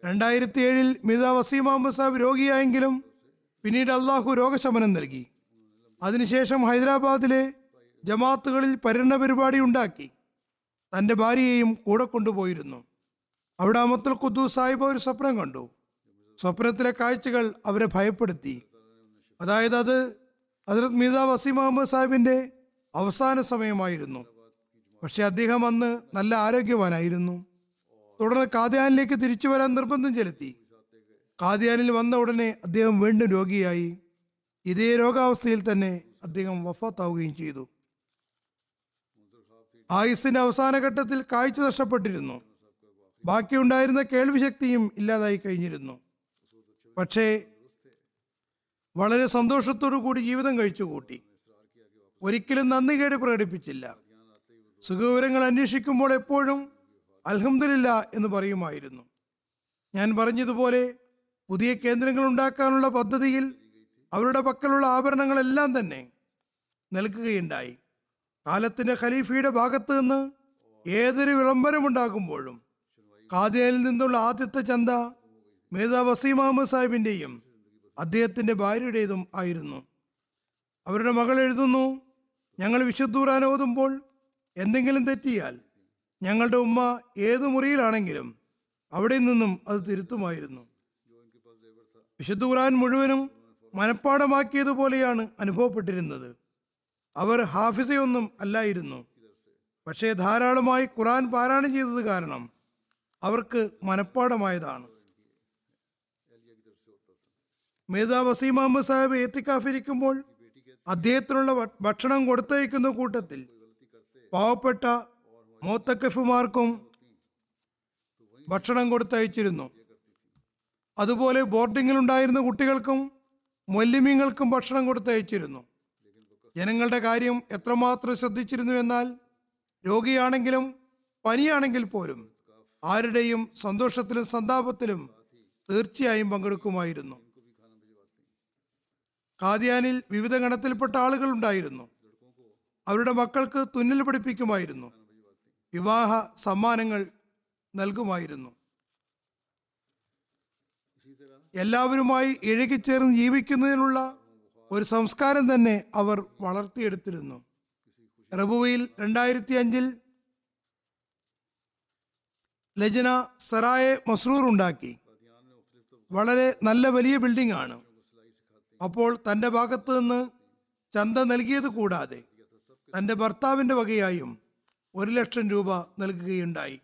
രണ്ടായിരത്തി ഏഴിൽ മിത വസീം അഹമ്മദ് സാഹിബ് രോഗിയായെങ്കിലും പിന്നീട് അള്ളാഹു രോഗശമനം നൽകി അതിനുശേഷം ഹൈദരാബാദിലെ ജമാത്തുകളിൽ പര്യടന പരിപാടി ഉണ്ടാക്കി തൻ്റെ ഭാര്യയെയും കൂടെ കൊണ്ടുപോയിരുന്നു അവിടെ അമത്തുൽ ഖുദ്ദൂസ് സാഹിബ് ഒരു സ്വപ്നം കണ്ടു സ്വപ്നത്തിലെ കാഴ്ചകൾ അവരെ ഭയപ്പെടുത്തി അതായത് അത് ഹജറത് മീത വസീം അഹമ്മദ് സാഹിബിൻ്റെ അവസാന സമയമായിരുന്നു പക്ഷെ അദ്ദേഹം അന്ന് നല്ല ആരോഗ്യവാനായിരുന്നു തുടർന്ന് കാദ്യാനിലേക്ക് തിരിച്ചു വരാൻ നിർബന്ധം ചെലുത്തി കാദ്യാനിൽ വന്ന ഉടനെ അദ്ദേഹം വീണ്ടും രോഗിയായി ഇതേ രോഗാവസ്ഥയിൽ തന്നെ അദ്ദേഹം വഫാത്താവുകയും ചെയ്തു ആയുസിന്റെ അവസാന ഘട്ടത്തിൽ കാഴ്ച നഷ്ടപ്പെട്ടിരുന്നു ബാക്കിയുണ്ടായിരുന്ന കേൾവി ശക്തിയും ഇല്ലാതായി കഴിഞ്ഞിരുന്നു പക്ഷേ വളരെ സന്തോഷത്തോടു കൂടി ജീവിതം കഴിച്ചുകൂട്ടി ഒരിക്കലും നന്ദികേട് പ്രകടിപ്പിച്ചില്ല സുഖവിവരങ്ങൾ അന്വേഷിക്കുമ്പോൾ എപ്പോഴും അൽഹംദുലില്ല എന്ന് പറയുമായിരുന്നു ഞാൻ പറഞ്ഞതുപോലെ പുതിയ കേന്ദ്രങ്ങൾ ഉണ്ടാക്കാനുള്ള പദ്ധതിയിൽ അവരുടെ പക്കലുള്ള ആഭരണങ്ങളെല്ലാം തന്നെ നൽകുകയുണ്ടായി കാലത്തിന്റെ ഖലീഫയുടെ ഭാഗത്ത് നിന്ന് ഏതൊരു വിളംബരമുണ്ടാകുമ്പോഴും കാദിയനിൽ നിന്നുള്ള ആദ്യത്തെ ചന്ത മേധാ വസീം അഹമ്മദ് സാഹിബിന്റെയും അദ്ദേഹത്തിന്റെ ഭാര്യയുടേതും ആയിരുന്നു അവരുടെ മകൾ എഴുതുന്നു ഞങ്ങൾ വിശുദ്ധൂറാൻ ഓതുമ്പോൾ എന്തെങ്കിലും തെറ്റിയാൽ ഞങ്ങളുടെ ഉമ്മ ഏതു മുറിയിലാണെങ്കിലും അവിടെ നിന്നും അത് തിരുത്തുമായിരുന്നു വിശുദ്ധ ഖുർആൻ മുഴുവനും മനഃപ്പാടമാക്കിയതുപോലെയാണ് അനുഭവപ്പെട്ടിരുന്നത് അവർ ഹാഫിസയൊന്നും അല്ലായിരുന്നു പക്ഷേ ധാരാളമായി ഖുർആൻ പാരായണം ചെയ്തത് കാരണം അവർക്ക് മനഃപ്പാടമായതാണ് മേധാ വസീം അഹമ്മദ് സാഹിബ് ഏത്തിക്കാഫിരിക്കുമ്പോൾ അദ്ദേഹത്തിനുള്ള ഭ- ഭക്ഷണം കൊടുത്തയക്കുന്ന കൂട്ടത്തിൽ പാവപ്പെട്ട മോത്തക്കഫുമാർക്കും ഭക്ഷണം കൊടുത്തയച്ചിരുന്നു അതുപോലെ ബോർഡിങ്ങിലുണ്ടായിരുന്ന കുട്ടികൾക്കും മൊല്ലിമീങ്ങൾക്കും ഭക്ഷണം കൊടുത്തയച്ചിരുന്നു ജനങ്ങളുടെ കാര്യം എത്രമാത്രം ശ്രദ്ധിച്ചിരുന്നു എന്നാൽ രോഗിയാണെങ്കിലും പനിയാണെങ്കിൽ പോലും ആരുടെയും സന്തോഷത്തിലും സന്താപത്തിലും തീർച്ചയായും പങ്കെടുക്കുമായിരുന്നു കാദ്യാനിൽ വിവിധ ഗണത്തിൽപ്പെട്ട ആളുകൾ ഉണ്ടായിരുന്നു അവരുടെ മക്കൾക്ക് തുന്നൽ പഠിപ്പിക്കുമായിരുന്നു വിവാഹ സമ്മാനങ്ങൾ നൽകുമായിരുന്നു എല്ലാവരുമായി ഇഴകിച്ചേർന്ന് ജീവിക്കുന്നതിനുള്ള ഒരു സംസ്കാരം തന്നെ അവർ വളർത്തിയെടുത്തിരുന്നു റബുവയിൽ രണ്ടായിരത്തി അഞ്ചിൽ ലജന സറായെ മസ്രൂർ ഉണ്ടാക്കി വളരെ നല്ല വലിയ ബിൽഡിംഗ് ആണ് അപ്പോൾ തൻ്റെ ഭാഗത്ത് നിന്ന് ചന്ത നൽകിയത് കൂടാതെ തൻ്റെ ഭർത്താവിൻ്റെ വകയായും ഒരു ലക്ഷം രൂപ നൽകുകയുണ്ടായി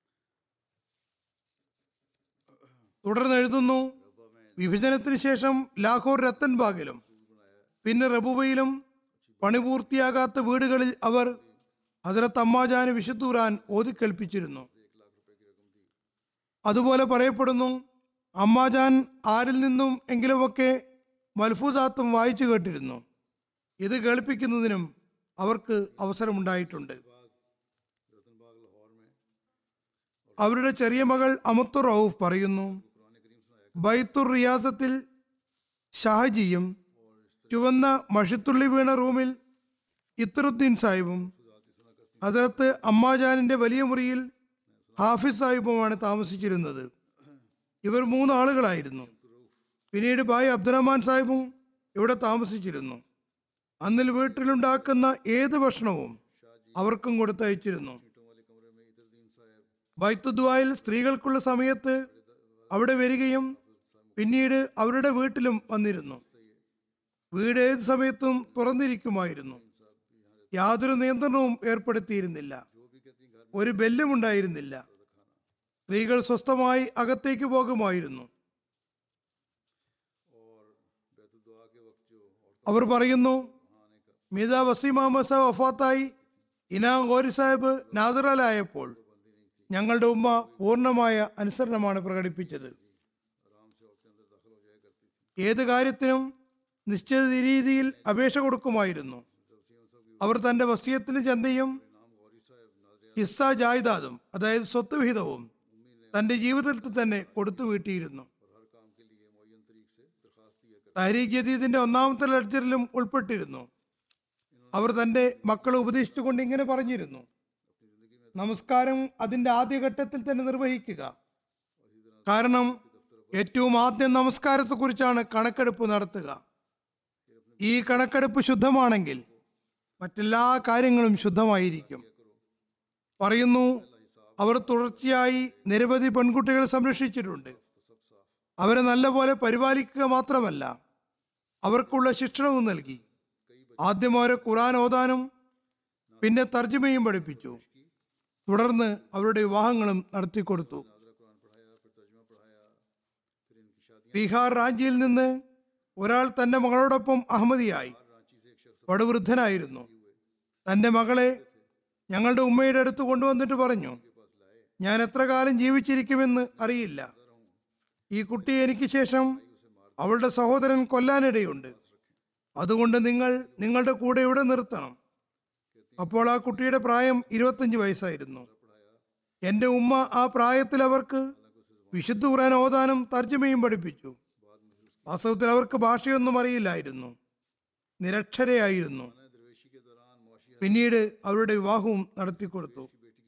തുടർന്ന് എഴുതുന്നു വിഭജനത്തിന് ശേഷം ലാഹോർ രത്തൻബാഗിലും പിന്നെ റബുബയിലും പണി പൂർത്തിയാകാത്ത വീടുകളിൽ അവർ ഹസരത്ത് അമ്മാജാന് വിശുദ്ധൂറാൻ ഓതിക്കേൽപ്പിച്ചിരുന്നു അതുപോലെ പറയപ്പെടുന്നു അമ്മാജാൻ ആരിൽ നിന്നും എങ്കിലുമൊക്കെ മൽഫൂസാത്തും വായിച്ചു കേട്ടിരുന്നു ഇത് കേൾപ്പിക്കുന്നതിനും അവർക്ക് അവസരമുണ്ടായിട്ടുണ്ട് അവരുടെ ചെറിയ മകൾ അമത്തുർ റൌഫ് പറയുന്നു ബൈത്തുർ റിയാസത്തിൽ ഷാഹജിയും ചുവന്ന മഷിത്തുള്ളി വീണ റൂമിൽ ഇത്തറുദ്ദീൻ സാഹിബും ഹസരത്ത് അമ്മാജാനിന്റെ വലിയ മുറിയിൽ ഹാഫിസ് സാഹിബുമാണ് താമസിച്ചിരുന്നത് ഇവർ മൂന്ന് ആളുകളായിരുന്നു പിന്നീട് ഭായ് അബ്ദുറഹ്മാൻ സാഹിബും ഇവിടെ താമസിച്ചിരുന്നു അന്നിൽ വീട്ടിലുണ്ടാക്കുന്ന ഏത് ഭക്ഷണവും അവർക്കും കൊടുത്തയച്ചിരുന്നു ബൈത്തുദ്വായിൽ സ്ത്രീകൾക്കുള്ള സമയത്ത് അവിടെ വരികയും പിന്നീട് അവരുടെ വീട്ടിലും വന്നിരുന്നു വീട് ഏത് സമയത്തും തുറന്നിരിക്കുമായിരുന്നു യാതൊരു നിയന്ത്രണവും ഏർപ്പെടുത്തിയിരുന്നില്ല ഒരു ബെല്ലും ഉണ്ടായിരുന്നില്ല സ്ത്രീകൾ സ്വസ്ഥമായി അകത്തേക്ക് പോകുമായിരുന്നു അവർ പറയുന്നു മിത വസീം അഹമ്മദ് സാഹ് വഫാത്തായി ഇനാം ഗോരി സാഹിബ് നാസറലായപ്പോൾ ഞങ്ങളുടെ ഉമ്മ പൂർണ്ണമായ അനുസരണമാണ് പ്രകടിപ്പിച്ചത് ഏത് കാര്യത്തിനും നിശ്ചിത രീതിയിൽ അപേക്ഷ കൊടുക്കുമായിരുന്നു അവർ തന്റെ വസ്തിയത്തിന് ചന്തയും ഹിസ്സ ജായിദാദും അതായത് സ്വത്ത് വിഹിതവും തന്റെ ജീവിതത്തിൽ തന്നെ കൊടുത്തു വീട്ടിയിരുന്നു താരീഖ് ജദീദിന്റെ ഒന്നാമത്തെ ലെഡ്ജറിലും ഉൾപ്പെട്ടിരുന്നു അവർ തന്റെ മക്കളെ ഉപദേശിച്ചുകൊണ്ട് ഇങ്ങനെ പറഞ്ഞിരുന്നു നമസ്കാരം അതിന്റെ ആദ്യഘട്ടത്തിൽ തന്നെ നിർവഹിക്കുക കാരണം ഏറ്റവും ആദ്യം നമസ്കാരത്തെക്കുറിച്ചാണ് കണക്കെടുപ്പ് നടത്തുക ഈ കണക്കെടുപ്പ് ശുദ്ധമാണെങ്കിൽ മറ്റെല്ലാ കാര്യങ്ങളും ശുദ്ധമായിരിക്കും പറയുന്നു അവർ തുടർച്ചയായി നിരവധി പെൺകുട്ടികളെ സംരക്ഷിച്ചിട്ടുണ്ട് അവരെ നല്ലപോലെ പരിപാലിക്കുക മാത്രമല്ല അവർക്കുള്ള ശിക്ഷണവും നൽകി ആദ്യം അവരെ ഖുറാൻ ഓതാനും പിന്നെ തർജ്ജമയും പഠിപ്പിച്ചു തുടർന്ന് അവരുടെ വിവാഹങ്ങളും നടത്തിക്കൊടുത്തു ബീഹാർ റാഞ്ചിയിൽ നിന്ന് ഒരാൾ തന്റെ മകളോടൊപ്പം അഹമ്മദിയായി വടുവൃദ്ധനായിരുന്നു തന്റെ മകളെ ഞങ്ങളുടെ ഉമ്മയുടെ അടുത്ത് കൊണ്ടുവന്നിട്ട് പറഞ്ഞു ഞാൻ എത്ര കാലം ജീവിച്ചിരിക്കുമെന്ന് അറിയില്ല ഈ കുട്ടിയെ എനിക്ക് ശേഷം അവളുടെ സഹോദരൻ കൊല്ലാനിടയുണ്ട് അതുകൊണ്ട് നിങ്ങൾ നിങ്ങളുടെ കൂടെ ഇവിടെ നിർത്തണം അപ്പോൾ ആ കുട്ടിയുടെ പ്രായം ഇരുപത്തഞ്ച് വയസ്സായിരുന്നു എൻ്റെ ഉമ്മ ആ പ്രായത്തിൽ അവർക്ക് വിശുദ്ധ ഖുർആൻ ഓതാനും തർജ്ജമയും പഠിപ്പിച്ചു വാസ്തവത്തിൽ അവർക്ക് ഭാഷയൊന്നും അറിയില്ലായിരുന്നു നിരക്ഷരയായിരുന്നു പിന്നീട് അവരുടെ വിവാഹവും നടത്തിക്കൊടുത്തു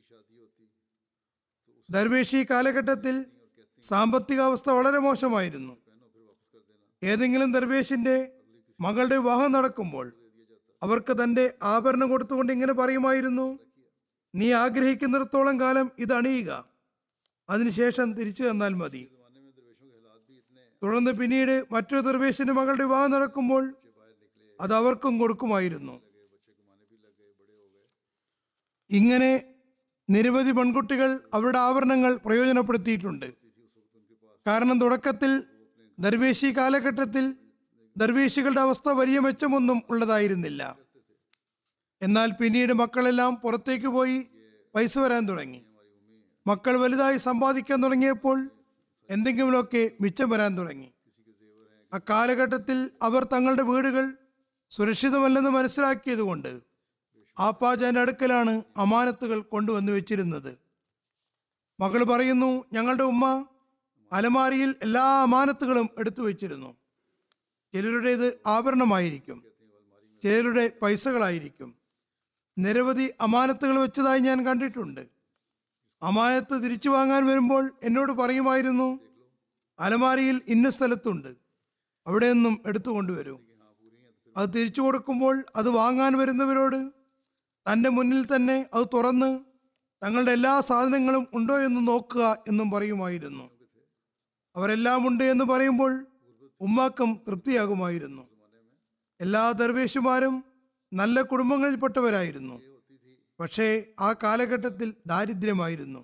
ദർവേഷി കാലഘട്ടത്തിൽ സാമ്പത്തിക അവസ്ഥ വളരെ മോശമായിരുന്നു ഏതെങ്കിലും ദർവേഷിന്റെ മകളുടെ വിവാഹം നടക്കുമ്പോൾ അവർക്ക് തന്റെ ആഭരണം കൊടുത്തുകൊണ്ട് ഇങ്ങനെ പറയുമായിരുന്നു നീ ആഗ്രഹിക്കുന്നിടത്തോളം കാലം ഇത് അണിയുക അതിനുശേഷം തിരിച്ചു തന്നാൽ മതി തുടർന്ന് പിന്നീട് മറ്റൊരു ദർവേശിന്റെ മകളുടെ വിവാഹം നടക്കുമ്പോൾ അത് അവർക്കും കൊടുക്കുമായിരുന്നു ഇങ്ങനെ നിരവധി പെൺകുട്ടികൾ അവരുടെ ആഭരണങ്ങൾ പ്രയോജനപ്പെടുത്തിയിട്ടുണ്ട് കാരണം തുടക്കത്തിൽ ദർവേശി കാലഘട്ടത്തിൽ ദർവേശികളുടെ അവസ്ഥ വലിയ മെച്ചമൊന്നും ഉള്ളതായിരുന്നില്ല എന്നാൽ പിന്നീട് മക്കളെല്ലാം പുറത്തേക്ക് പോയി പൈസ വരാൻ തുടങ്ങി മക്കൾ വലുതായി സമ്പാദിക്കാൻ തുടങ്ങിയപ്പോൾ എന്തെങ്കിലുമൊക്കെ മിച്ചം വരാൻ തുടങ്ങി അക്കാലഘട്ടത്തിൽ അവർ തങ്ങളുടെ വീടുകൾ സുരക്ഷിതമല്ലെന്ന് മനസ്സിലാക്കിയതുകൊണ്ട് ആപ്പാജാന്റെ അടുക്കലാണ് അമാനത്തുകൾ കൊണ്ടുവന്നു വെച്ചിരുന്നത് മകൾ പറയുന്നു ഞങ്ങളുടെ ഉമ്മ അലമാരിയിൽ എല്ലാ അമാനത്തുകളും എടുത്തു വെച്ചിരുന്നു ചിലരുടേത് ആഭരണമായിരിക്കും ചിലരുടെ പൈസകളായിരിക്കും നിരവധി അമാനത്തുകൾ വെച്ചതായി ഞാൻ കണ്ടിട്ടുണ്ട് അമാനത്ത് തിരിച്ചു വാങ്ങാൻ വരുമ്പോൾ എന്നോട് പറയുമായിരുന്നു അലമാരിയിൽ ഇന്ന സ്ഥലത്തുണ്ട് അവിടെ നിന്നും എടുത്തു കൊണ്ടുവരൂ അത് തിരിച്ചു കൊടുക്കുമ്പോൾ അത് വാങ്ങാൻ വരുന്നവരോട് തൻ്റെ മുന്നിൽ തന്നെ അത് തുറന്ന് തങ്ങളുടെ എല്ലാ സാധനങ്ങളും ഉണ്ടോ എന്ന് നോക്കുക എന്നും പറയുമായിരുന്നു അവരെല്ലാം ഉണ്ട് എന്ന് പറയുമ്പോൾ ഉമ്മാക്കും തൃപ്തിയാകുമായിരുന്നു എല്ലാ ദർവേശുമാരും നല്ല കുടുംബങ്ങളിൽപ്പെട്ടവരായിരുന്നു പക്ഷേ ആ കാലഘട്ടത്തിൽ ദാരിദ്ര്യമായിരുന്നു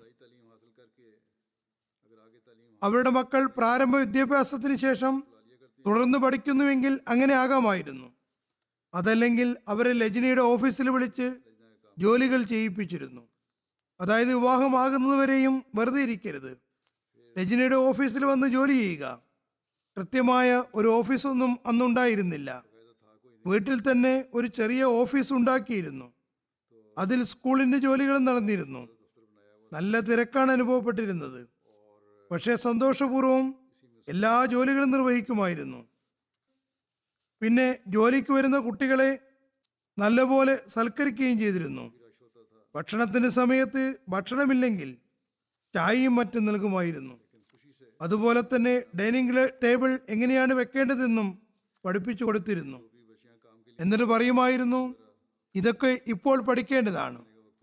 അവരുടെ മക്കൾ പ്രാരംഭ വിദ്യാഭ്യാസത്തിന് ശേഷം തുടർന്ന് പഠിക്കുന്നുവെങ്കിൽ അങ്ങനെ ആകാമായിരുന്നു അതല്ലെങ്കിൽ അവരെ ലജ്നയുടെ ഓഫീസിൽ വിളിച്ച് ജോലികൾ ചെയ്യിപ്പിച്ചിരുന്നു അതായത് വിവാഹമാകുന്നതുവരെയും വെറുതെ ഇരിക്കരുത് രജനിയുടെ ഓഫീസിൽ വന്ന് ജോലി ചെയ്യുക കൃത്യമായ ഒരു ഓഫീസൊന്നും അന്നുണ്ടായിരുന്നില്ല വീട്ടിൽ തന്നെ ഒരു ചെറിയ ഓഫീസ് ഉണ്ടാക്കിയിരുന്നു അതിൽ സ്കൂളിന്റെ ജോലികളും നടന്നിരുന്നു നല്ല തിരക്കാണ് അനുഭവപ്പെട്ടിരുന്നത് പക്ഷേ സന്തോഷപൂർവ്വം എല്ലാ ജോലികളും നിർവഹിക്കുമായിരുന്നു പിന്നെ ജോലിക്ക് വരുന്ന കുട്ടികളെ നല്ലപോലെ സൽക്കരിക്കുകയും ചെയ്തിരുന്നു ഭക്ഷണത്തിന്റെ സമയത്ത് ഭക്ഷണമില്ലെങ്കിൽ ചായയും മറ്റും നൽകുമായിരുന്നു അതുപോലെ തന്നെ ഡൈനിങ് ടേബിൾ എങ്ങനെയാണ് വെക്കേണ്ടതെന്നും പഠിപ്പിച്ചു കൊടുത്തിരുന്നു എന്നിട്ട് പറയുമായിരുന്നു ഇതൊക്കെ ഇപ്പോൾ പഠിക്കേണ്ടതാണ്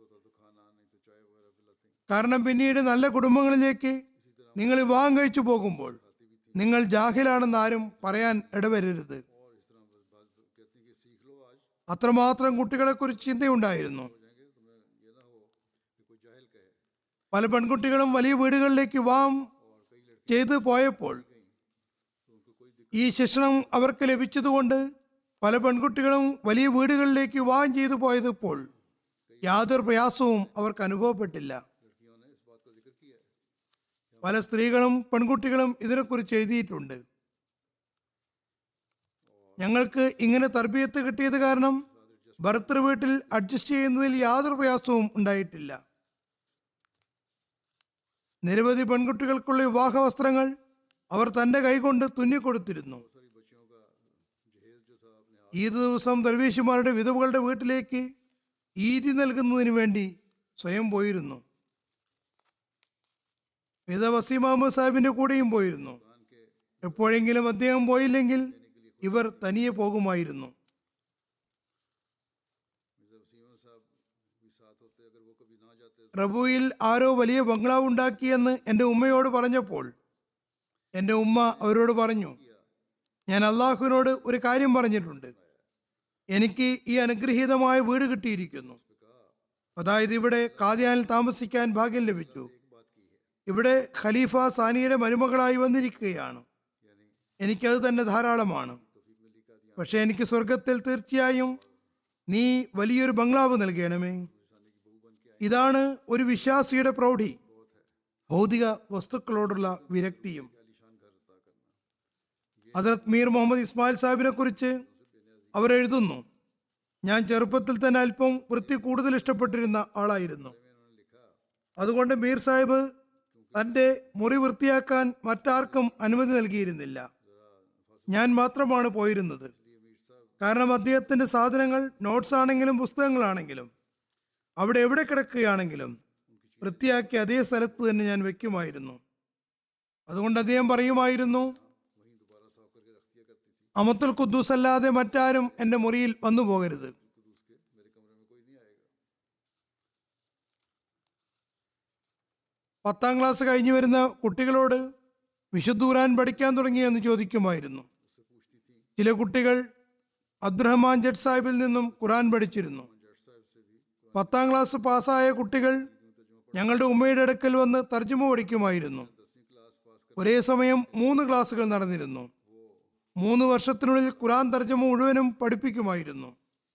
കാരണം പിന്നീട് നല്ല കുടുംബങ്ങളിലേക്ക് നിങ്ങൾ വിവാഹം കഴിച്ചു പോകുമ്പോൾ നിങ്ങൾ ജാഹിലാണെന്ന് ആരും പറയാൻ ഇടവരരുത് അത്രമാത്രം കുട്ടികളെ കുറിച്ച് ചിന്തയുണ്ടായിരുന്നു പല പെൺകുട്ടികളും വലിയ വീടുകളിലേക്ക് വിവാഹം ചെയ്തു പോയപ്പോൾ ഈ ശിക്ഷണം അവർക്ക് ലഭിച്ചതുകൊണ്ട് പല പെൺകുട്ടികളും വലിയ വീടുകളിലേക്ക് വിവാഹം ചെയ്തു പോയതിപ്പോൾ യാതൊരു പ്രയാസവും അവർക്ക് അനുഭവപ്പെട്ടില്ല പല സ്ത്രീകളും പെൺകുട്ടികളും ഇതിനെക്കുറിച്ച് എഴുതിയിട്ടുണ്ട് ഞങ്ങൾക്ക് ഇങ്ങനെ തർബീയത്ത് കിട്ടിയത് കാരണം ഭർത്തൃ വീട്ടിൽ അഡ്ജസ്റ്റ് ചെയ്യുന്നതിൽ യാതൊരു പ്രയാസവും ഉണ്ടായിട്ടില്ല നിരവധി പെൺകുട്ടികൾക്കുള്ള വിവാഹ വസ്ത്രങ്ങൾ അവർ തന്റെ കൈകൊണ്ട് തുന്നിക്കൊടുത്തിരുന്നു ഈദ് ദിവസം ദർവീഷുമാരുടെ വിധവകളുടെ വീട്ടിലേക്ക് ഈദി നൽകുന്നതിന് വേണ്ടി സ്വയം പോയിരുന്നു മിത വസീം അഹമ്മദ് സാഹിബിന്റെ കൂടെയും പോയിരുന്നു എപ്പോഴെങ്കിലും അദ്ദേഹം പോയില്ലെങ്കിൽ ഇവർ തനിയെ പോകുമായിരുന്നു റബുയിൽ ആരോ വലിയ ബംഗ്ലാവ് ഉണ്ടാക്കിയെന്ന് എൻ്റെ ഉമ്മയോട് പറഞ്ഞപ്പോൾ എൻ്റെ ഉമ്മ അവരോട് പറഞ്ഞു ഞാൻ അള്ളാഹുവിനോട് ഒരു കാര്യം പറഞ്ഞിട്ടുണ്ട് എനിക്ക് ഈ അനുഗ്രഹീതമായ വീട് കിട്ടിയിരിക്കുന്നു അതായത് ഇവിടെ കാദ്യാനിൽ താമസിക്കാൻ ഭാഗ്യം ലഭിച്ചു ഇവിടെ ഖലീഫ സാനിയുടെ മരുമകളായി വന്നിരിക്കുകയാണ് എനിക്കത് തന്നെ ധാരാളമാണ് പക്ഷെ എനിക്ക് സ്വർഗത്തിൽ തീർച്ചയായും നീ വലിയൊരു ബംഗ്ലാവ് നൽകണമേ ഇതാണ് ഒരു വിശ്വാസിയുടെ പ്രൗഢി ഭൗതിക വസ്തുക്കളോടുള്ള വിരക്തിയും ഹജറത് മീർ മുഹമ്മദ് ഇസ്മായിൽ സാഹിബിനെ കുറിച്ച് അവർ എഴുതുന്നു ഞാൻ ചെറുപ്പത്തിൽ തന്നെ അല്പം വൃത്തി കൂടുതൽ ഇഷ്ടപ്പെട്ടിരുന്ന ആളായിരുന്നു അതുകൊണ്ട് മീർ സാഹിബ് തൻ്റെ മുറി വൃത്തിയാക്കാൻ മറ്റാർക്കും അനുമതി നൽകിയിരുന്നില്ല ഞാൻ മാത്രമാണ് പോയിരുന്നത് കാരണം അദ്ദേഹത്തിൻ്റെ സാധനങ്ങൾ നോട്ട്സ് ആണെങ്കിലും പുസ്തകങ്ങളാണെങ്കിലും അവിടെ എവിടെ കിടക്കുകയാണെങ്കിലും വൃത്തിയാക്കി അതേ സ്ഥലത്ത് തന്നെ ഞാൻ വെക്കുമായിരുന്നു അതുകൊണ്ട് അദ്ദേഹം പറയുമായിരുന്നു അമത്തുൽ ഖുദ്ദൂസ് അല്ലാതെ മറ്റാരും എൻ്റെ മുറിയിൽ വന്നു പോകരുത് പത്താം ക്ലാസ് കഴിഞ്ഞു വരുന്ന കുട്ടികളോട് വിശുദ്ധൂരാൻ പഠിക്കാൻ തുടങ്ങിയെന്ന് ചോദിക്കുമായിരുന്നു ചില കുട്ടികൾ അബ്ദുറഹ്മാൻ ജഡ് സാഹിബിൽ നിന്നും ഖുറാൻ പഠിച്ചിരുന്നു പത്താം ക്ലാസ് പാസ്സായ കുട്ടികൾ ഞങ്ങളുടെ ഉമ്മയുടെ അടുക്കൽ വന്ന് തർജ്ജമ പഠിക്കുമായിരുന്നു ഒരേ സമയം മൂന്ന് ക്ലാസ്സുകൾ നടന്നിരുന്നു മൂന്ന് വർഷത്തിനുള്ളിൽ ഖുറാൻ തർജ്ജമ മുഴുവനും പഠിപ്പിക്കുമായിരുന്നു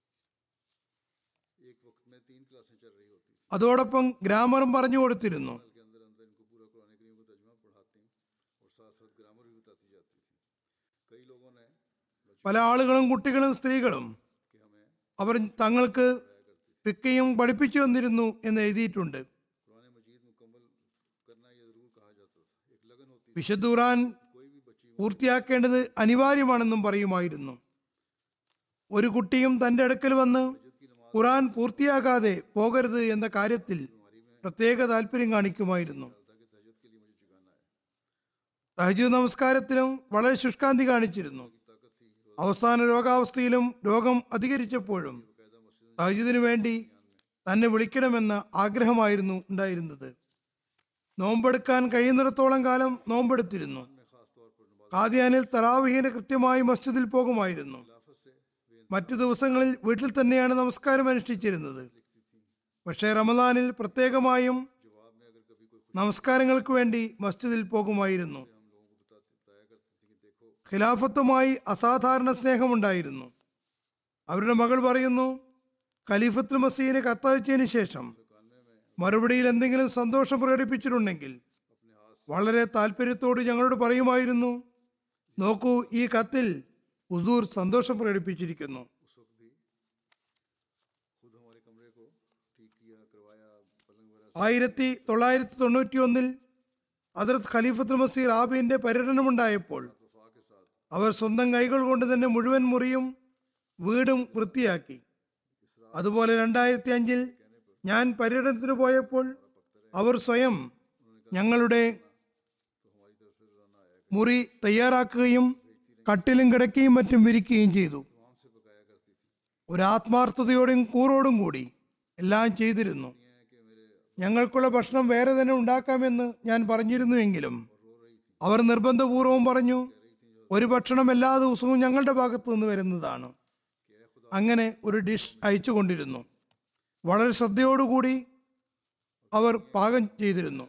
एक वक्त में तीन क्लासें चल रही होती थी അതോടൊപ്പം ഗ്രാമറും പറഞ്ഞു കൊടുത്തിരുന്നു के अंदर अंदर इनको पूरा कुरान करीम का तर्जुमा पढ़ाती और साथ साथ ग्रामर भी बताती जाती थी कई लोगों ने बच्चों പല ആളുകളും കുട്ടികളും സ്ത്രീകളും के हमें അവർ തങ്ങൾക്ക് പിക്കയും പഠിപ്പിച്ചു തന്നിരുന്നു എന്ന് എഴുതിയിട്ടുണ്ട് कुरान मजीद मुकम्मल करना ये ज़रूर कहा जाता था एक लगन होती थी വിശുദ്ധ ഖുറാൻ कोई भी बच्ची പൂർത്തിയാക്കേണ്ടത് അനിവാര്യമാണെന്നും പറയുമായിരുന്നു ഒരു കുട്ടിയും തൻ്റെ അടുക്കൽ വന്ന് ഖുറാൻ പൂർത്തിയാകാതെ പോകരുത് എന്ന കാര്യത്തിൽ പ്രത്യേക താല്പര്യം കാണിക്കുമായിരുന്നു ताकि तहजद के लिए मुझे जगाना है തഹജു നമസ്കാരത്തിലും വളരെ ശുഷ്കാന്തി കാണിച്ചിരുന്നു ताकत थी അവസാന രോഗാവസ്ഥയിലും രോഗം അധികരിച്ചപ്പോഴും തഹജുദിനു വേണ്ടി തന്നെ വിളിക്കണമെന്ന ആഗ്രഹമായിരുന്നു ഉണ്ടായിരുന്നത് നോമ്പെടുക്കാൻ കഴിയുന്നിടത്തോളം കാലം നോമ്പെടുത്തിരുന്നു കാദ്യാനിൽ തറാവിഹിന് കൃത്യമായി മസ്ജിദിൽ പോകുമായിരുന്നു മറ്റു ദിവസങ്ങളിൽ വീട്ടിൽ തന്നെയാണ് നമസ്കാരം അനുഷ്ഠിച്ചിരുന്നത് പക്ഷേ റമദാനിൽ പ്രത്യേകമായും നമസ്കാരങ്ങൾക്ക് വേണ്ടി മസ്ജിദിൽ പോകുമായിരുന്നു ഖിലാഫത്തുമായി അസാധാരണ സ്നേഹമുണ്ടായിരുന്നു അവരുടെ മകൾ പറയുന്നു ഖലീഫത്തുൽ മസീനെ കത്തയച്ചതിന് ശേഷം മറുപടിയിൽ എന്തെങ്കിലും സന്തോഷം പ്രകടിപ്പിച്ചിട്ടുണ്ടെങ്കിൽ വളരെ താല്പര്യത്തോട് ഞങ്ങളോട് പറയുമായിരുന്നു നോക്കൂ ഈ കത്തിൽ ഹുസൂർ സന്തോഷം പ്രകടിപ്പിച്ചിരിക്കുന്നു उस वक्त भी खुद हमारे कमरे को ठीक किया करवाया पलंग वगैरह ആയിരത്തി തൊള്ളായിരത്തി തൊണ്ണൂറ്റി ഒന്നിൽ ഹജറത്ത് ഖലീഫത്തുൽ മസീർ ആബിന്റെ പര്യടനമുണ്ടായപ്പോൾ അവർ സ്വന്തം കൈകൾ കൊണ്ട് തന്നെ മുഴുവൻ മുറിയും വീടും വൃത്തിയാക്കി അതുപോലെ രണ്ടായിരത്തി അഞ്ചിൽ ഞാൻ പര്യടനത്തിന് പോയപ്പോൾ അവർ സ്വയം ഞങ്ങളുടെ മുറി തയ്യാറാക്കുകയും കട്ടിലും കിടക്കുകയും മറ്റും വിരിക്കുകയും ചെയ്തു ഒരു ആത്മാർത്ഥതയോടും കൂറോടും കൂടി എല്ലാം ചെയ്തിരുന്നു ഞങ്ങൾക്കുള്ള ഭക്ഷണം വേറെ തന്നെ ഉണ്ടാക്കാമെന്ന് ഞാൻ പറഞ്ഞിരുന്നുവെങ്കിലും അവർ നിർബന്ധപൂർവം പറഞ്ഞു ഒരു ഭക്ഷണം എല്ലാ ദിവസവും ഞങ്ങളുടെ ഭാഗത്തു നിന്ന് വരുന്നതാണ് അങ്ങനെ ഒരു ഡിഷ് അയച്ചുകൊണ്ടിരുന്നു വളരെ ശ്രദ്ധയോടുകൂടി അവർ പാകം ചെയ്തിരുന്നു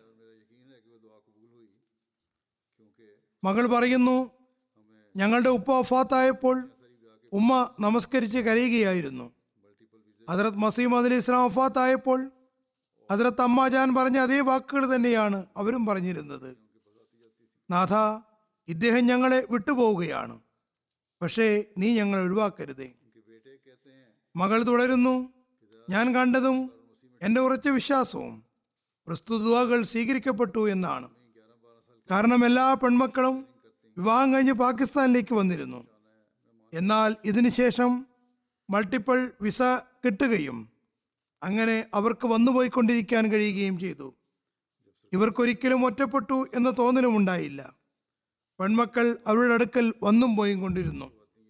മകൾ പറയുന്നു ഞങ്ങളുടെ ഉപ്പ വഫാത്തായപ്പോൾ ഉമ്മ നമസ്കരിച്ച് കരയുകയായിരുന്നു ഹജറത് മസീം അലി ഇസ്ലാം വഫാത്തായപ്പോൾ ഹജറത്ത് അമ്മാജാൻ പറഞ്ഞ അതേ വാക്കുകൾ തന്നെയാണ് അവരും പറഞ്ഞിരുന്നത് നാഥ ഇദ്ദേഹം ഞങ്ങളെ വിട്ടുപോവുകയാണ് പക്ഷേ നീ ഞങ്ങളെ ഒഴിവാക്കരുതേ बेटे कहते हैं മകൾ തുടരുന്നു ഞാൻ കണ്ടതും എൻ്റെ ഉറച്ച വിശ്വാസവും പ്രസ്തുതുവകൾ സ്വീകരിക്കപ്പെട്ടു എന്നാണ് കാരണം എല്ലാ പെൺമക്കളും വിവാഹം കഴിഞ്ഞ് പാകിസ്ഥാനിലേക്ക് വന്നിരുന്നു എന്നാൽ ഇതിനുശേഷം മൾട്ടിപ്പിൾ വിസ കിട്ടുകയും അങ്ങനെ അവർക്ക് വന്നുപോയിക്കൊണ്ടിരിക്കാൻ കഴിയുകയും ചെയ്തു ഇവർക്കൊരിക്കലും ഒറ്റപ്പെട്ടു എന്ന തോന്നലും ഉണ്ടായില്ല പെൺമക്കൾ അവരുടെ അടുക്കൽ വന്നും പോയും കൊണ്ടിരുന്നു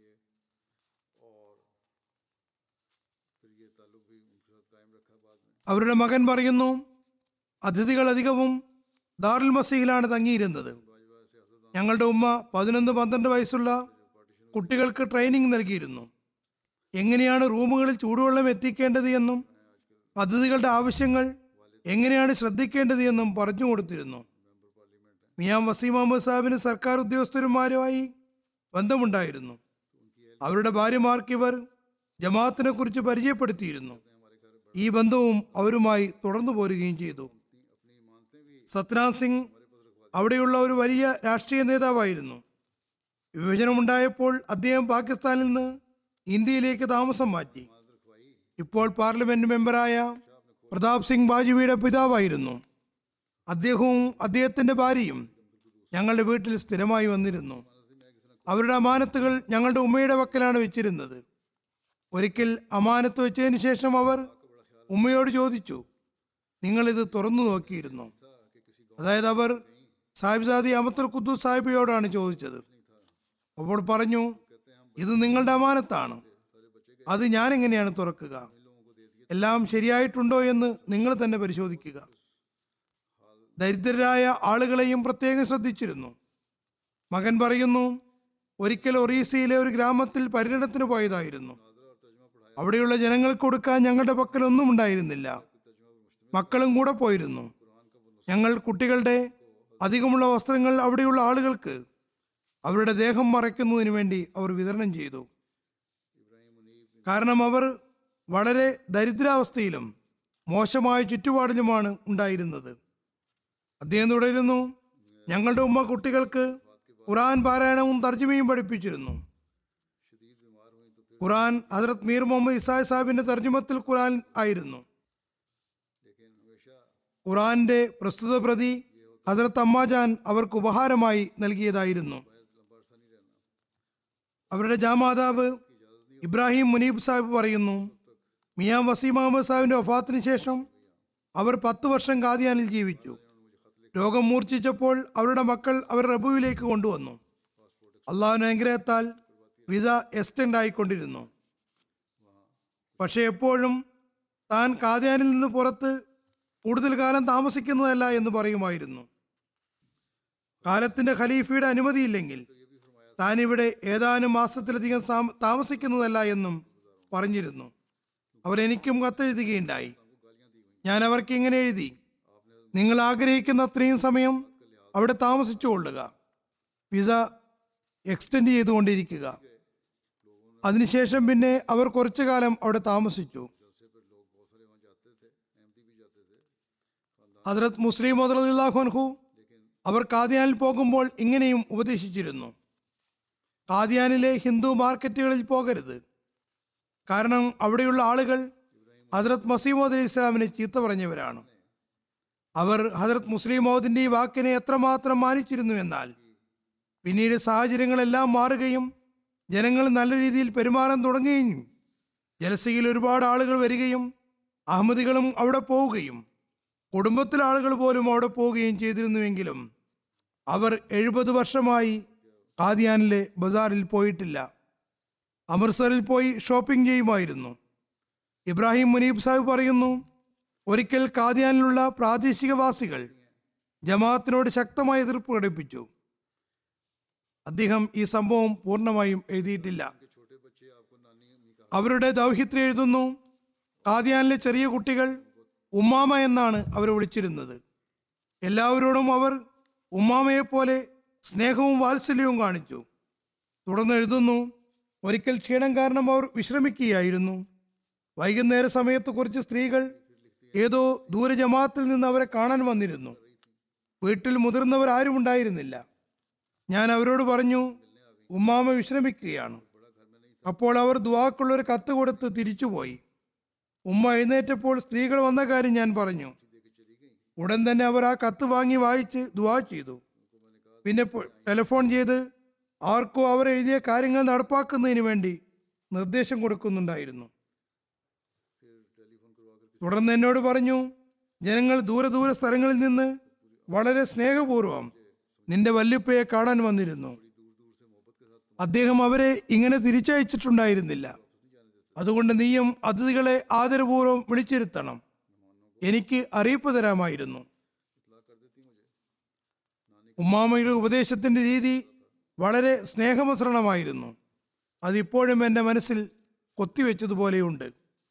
फिर ये ताल्लुक भी उनके साथ कायम रखा बाद में അവരുടെ മകൻ പറയുന്നു അതിഥികൾ അധികവും ദാറുൽ മസീഹിലാണ് തങ്ങിയിരുന്നത് ഞങ്ങളുടെ ഉമ്മ പതിനൊന്ന് പന്ത്രണ്ട് വയസ്സുള്ള കുട്ടികൾക്ക് ട്രെയിനിങ് നൽകിയിരുന്നു എങ്ങനെയാണ് റൂമുകളിൽ ചൂടുവെള്ളം എത്തിക്കേണ്ടത് എന്നും പദ്ധതികളുടെ ആവശ്യങ്ങൾ എങ്ങനെയാണ് ശ്രദ്ധിക്കേണ്ടത് എന്നും പറഞ്ഞു കൊടുത്തിരുന്നു മിയാം വസീം മുഹമ്മദ് സാഹിബിന് സർക്കാർ ഉദ്യോഗസ്ഥരുമാരുമായി ബന്ധമുണ്ടായിരുന്നു അവരുടെ ഭാര്യമാർക്ക് ഇവർ ജമാഅത്തിനെ കുറിച്ച് പരിചയപ്പെടുത്തിയിരുന്നു ഈ ബന്ധവും അവരുമായി തുടർന്നു പോരുകയും ചെയ്തു സത്നാം സിംഗ് അവിടെയുള്ള ഒരു വലിയ രാഷ്ട്രീയ നേതാവായിരുന്നു വിഭജനമുണ്ടായപ്പോൾ അദ്ദേഹം പാകിസ്ഥാനിൽ നിന്ന് ഇന്ത്യയിലേക്ക് താമസം മാറ്റി ഇപ്പോൾ പാർലമെന്റ് മെമ്പറായ പ്രതാപ് സിംഗ് ബാജുവിയുടെ പിതാവായിരുന്നു അദ്ദേഹവും അദ്ദേഹത്തിന്റെ ഭാര്യയും ഞങ്ങളുടെ വീട്ടിൽ സ്ഥിരമായി വന്നിരുന്നു അവരുടെ അമാനത്തുകൾ ഞങ്ങളുടെ ഉമ്മയുടെ പക്കലാണ് വെച്ചിരുന്നത് ഒരിക്കൽ അമാനത്ത് വെച്ചതിന് ശേഷം അവർ ഉമ്മയോട് ചോദിച്ചു നിങ്ങളിത് തുറന്നു നോക്കിയിരുന്നു അതായത് അവർ സാഹിബ്സാദി അമത്തുൽ ഖുദ്ദൂസ് സാഹിബിയോടാണ് ചോദിച്ചത് അപ്പോൾ പറഞ്ഞു ഇത് നിങ്ങളുടെ അമാനത്താണ് അത് ഞാൻ എങ്ങനെയാണ് തുറക്കുക എല്ലാം ശരിയായിട്ടുണ്ടോ എന്ന് നിങ്ങൾ തന്നെ പരിശോധിക്കുക ദരിദ്രരായ ആളുകളെയും പ്രത്യേകം ശ്രദ്ധിച്ചിരുന്നു മകൻ പറയുന്നു ഒരിക്കൽ ഒറീസയിലെ ഒരു ഗ്രാമത്തിൽ പര്യടനത്തിന് പോയതായിരുന്നു അവിടെയുള്ള ജനങ്ങൾക്ക് കൊടുക്കാൻ ഞങ്ങളുടെ പക്കൽ ഒന്നും ഉണ്ടായിരുന്നില്ല മക്കളും കൂടെ പോയിരുന്നു ഞങ്ങൾ കുട്ടികളുടെ അധികമുള്ള വസ്ത്രങ്ങൾ അവിടെയുള്ള ആളുകൾക്ക് അവരുടെ ദേഹം മറയ്ക്കുന്നതിന് വേണ്ടി അവർ വിതരണം ചെയ്തു കാരണം അവർ വളരെ ദരിദ്രാവസ്ഥയിലും മോശമായ ചുറ്റുപാടിലുമാണ് ഉണ്ടായിരുന്നത് അദ്ദേഹം തുടരുന്നു ഞങ്ങളുടെ ഉമ്മ കുട്ടികൾക്ക് ഖുറാൻ പാരായണവും തർജ്ജമയും പഠിപ്പിച്ചിരുന്നു ഖുറാൻ ഹജറത് മീർ മുഹമ്മദ് ഇസായ് സാഹിബിന്റെ തർജ്ജമത്തിൽ ഖുറാൻ ആയിരുന്നു ഖുറാന്റെ പ്രസ്തുത പ്രതി ഹസരത്ത് അമ്മാജാൻ അവർക്ക് ഉപഹാരമായി നൽകിയതായിരുന്നു അവരുടെ ജാമാതാവ് ഇബ്രാഹിം മുനീബ് സാഹിബ് പറയുന്നു മിയാം വസീം അഹമ്മദ് സാഹിബിന്റെ വഫാത്തിന് ശേഷം അവർ പത്ത് വർഷം കാദിയാനിൽ ജീവിച്ചു രോഗം മൂർച്ഛിച്ചപ്പോൾ അവരുടെ മക്കൾ അവർ റബുവിലേക്ക് കൊണ്ടുവന്നു അള്ളാഹുവിന്റെ അനുഗ്രഹത്താൽ വിസ എക്സ്റ്റെൻഡ് ആയിക്കൊണ്ടിരുന്നു പക്ഷെ എപ്പോഴും താൻ കാദ്യാനിൽ നിന്ന് പുറത്ത് കൂടുതൽ കാലം താമസിക്കുന്നതല്ല എന്ന് പറയുമായിരുന്നു കാലത്തിന്റെ ഖലീഫയുടെ അനുമതിയില്ലെങ്കിൽ താൻ ഇവിടെ ഏതാനും മാസത്തിലധികം സാം- താമസിക്കുന്നതല്ല എന്നും പറഞ്ഞിരുന്നു അവർ എനിക്കും കത്തെഴുതുകയുണ്ടായി ഞാൻ അവർക്ക് ഇങ്ങനെ എഴുതി നിങ്ങൾ ആഗ്രഹിക്കുന്ന അത്രയും സമയം അവിടെ താമസിച്ചു കൊള്ളുക വിസ എക്സ്റ്റെൻഡ് ചെയ്തുകൊണ്ടിരിക്കുക അതിനുശേഷം പിന്നെ അവർ കുറച്ചു കാലം അവിടെ താമസിച്ചു ഹസ്രത് മുസ്ലിം അൻഹു അവർ കാദിയാനിൽ പോകുമ്പോൾ ഇങ്ങനെയും ഉപദേശിച്ചിരുന്നു കാദിയാനിലെ ഹിന്ദു മാർക്കറ്റുകളിൽ പോകരുത് കാരണം അവിടെയുള്ള ആളുകൾ ഹസ്രത് മസീമോദ് അലി ഇസ്ലാമിനെ ചീത്ത പറഞ്ഞവരാണ് അവർ ഹസ്രത് മുസ്ലിം മൗദിന്റെ ഈ വാക്കിനെ എത്രമാത്രം മാനിച്ചിരുന്നു എന്നാൽ പിന്നീട് സാഹചര്യങ്ങളെല്ലാം മാറുകയും ജനങ്ങൾ നല്ല രീതിയിൽ പെരുമാറാൻ തുടങ്ങുകയും ജലസയിൽ ഒരുപാട് ആളുകൾ വരികയും അഹമ്മദികളും അവിടെ പോവുകയും കുടുംബത്തിലെ ആളുകൾ പോലും അവിടെ പോവുകയും ചെയ്തിരുന്നുവെങ്കിലും അവർ എഴുപത് വർഷമായി കാദിയാനിലെ ബസാറിൽ പോയിട്ടില്ല അമൃത്സറിൽ പോയി ഷോപ്പിംഗ് ചെയ്യുമായിരുന്നു ഇബ്രാഹിം മുനീബ് സാഹിബ് പറയുന്നു ഒരിക്കൽ കാദിയാനിലുള്ള പ്രാദേശികവാസികൾ ജമാഅത്തിനോട് ശക്തമായ എതിർപ്പ് പ്രകടിപ്പിച്ചു അദ്ദേഹം ഈ സംഭവം പൂർണ്ണമായും എഴുതിയിട്ടില്ല അവരുടെ ദൗഹിത്രി എഴുതുന്നു കാദിയാനിലെ ചെറിയ കുട്ടികൾ ഉമ്മാമ എന്നാണ് അവരെ വിളിച്ചിരുന്നത് എല്ലാവരോടും അവർ ഉമ്മാമയെ പോലെ സ്നേഹവും വാത്സല്യവും കാണിച്ചു തുടർന്ന് എഴുതുന്നു ഒരിക്കൽ ക്ഷീണം കാരണം അവർ വിശ്രമിക്കുകയായിരുന്നു വൈകുന്നേര സമയത്ത് കുറച്ച് സ്ത്രീകൾ ഏതോ ദൂര ജമാഅത്തിൽ നിന്ന് അവരെ കാണാൻ വന്നിരുന്നു വീട്ടിൽ മുതിർന്നവർ ആരും ഉണ്ടായിരുന്നില്ല ഞാൻ അവരോട് പറഞ്ഞു ഉമ്മാമ വിശ്രമിക്കുകയാണ് അപ്പോൾ അവർ ദുവാക്കുള്ള ഒരു കത്ത് കൊടുത്ത് തിരിച്ചുപോയി ഉമ്മ എഴുന്നേറ്റപ്പോൾ സ്ത്രീകൾ വന്ന കാര്യം ഞാൻ പറഞ്ഞു ഉടൻ തന്നെ അവർ ആ കത്ത് വാങ്ങി വായിച്ച് ദുവാ ചെയ്തു പിന്നെ പൊ- ടെലിഫോൺ ചെയ്ത് ആർക്കോ അവർ എഴുതിയ കാര്യങ്ങൾ നടപ്പാക്കുന്നതിന് വേണ്ടി നിർദ്ദേശം കൊടുക്കുന്നുണ്ടായിരുന്നു തുടർന്ന് എന്നോട് പറഞ്ഞു ജനങ്ങൾ ദൂരെ ദൂരെ സ്ഥലങ്ങളിൽ നിന്ന് വളരെ സ്നേഹപൂർവം നിന്റെ വല്യപ്പയെ കാണാൻ വന്നിരുന്നു അദ്ദേഹം അവരെ ഇങ്ങനെ തിരിച്ചയച്ചിട്ടുണ്ടായിരുന്നില്ല അതുകൊണ്ട് നീയും അതിഥികളെ ആദരപൂർവ്വം വിളിച്ചിരുത്തണം എനിക്ക് അറിയിപ്പ് തരാമായിരുന്നു ഉമ്മാമയുടെ ഉപദേശത്തിന്റെ രീതി വളരെ സ്നേഹമിശ്രണമായിരുന്നു അതിപ്പോഴും എൻ്റെ മനസ്സിൽ കൊത്തിവെച്ചതുപോലെയുണ്ട്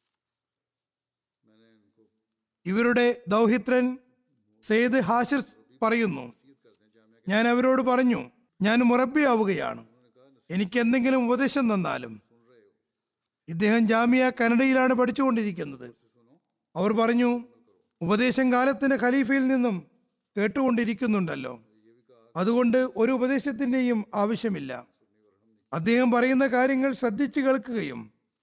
ഇവരുടെ ദൗഹിത്രൻ സെയ്ദ് ഹാഷിർ പറയുന്നു ഞാൻ അവരോട് പറഞ്ഞു ഞാൻ മുറബിയാവുകയാണ് എനിക്ക് എന്തെങ്കിലും ഉപദേശം തന്നാലും ഇദ്ദേഹം ജാമിയ കനഡയിലാണ് പഠിച്ചുകൊണ്ടിരിക്കുന്നത് അവർ പറഞ്ഞു ഉപദേശം കാലത്തിന് ഖലീഫയിൽ നിന്നും കേട്ടുകൊണ്ടിരിക്കുന്നുണ്ടല്ലോ അതുകൊണ്ട് ഒരു ഉപദേശത്തിൻ്റെയും ആവശ്യമില്ല അദ്ദേഹം പറയുന്ന കാര്യങ്ങൾ ശ്രദ്ധിച്ചു കേൾക്കുകയും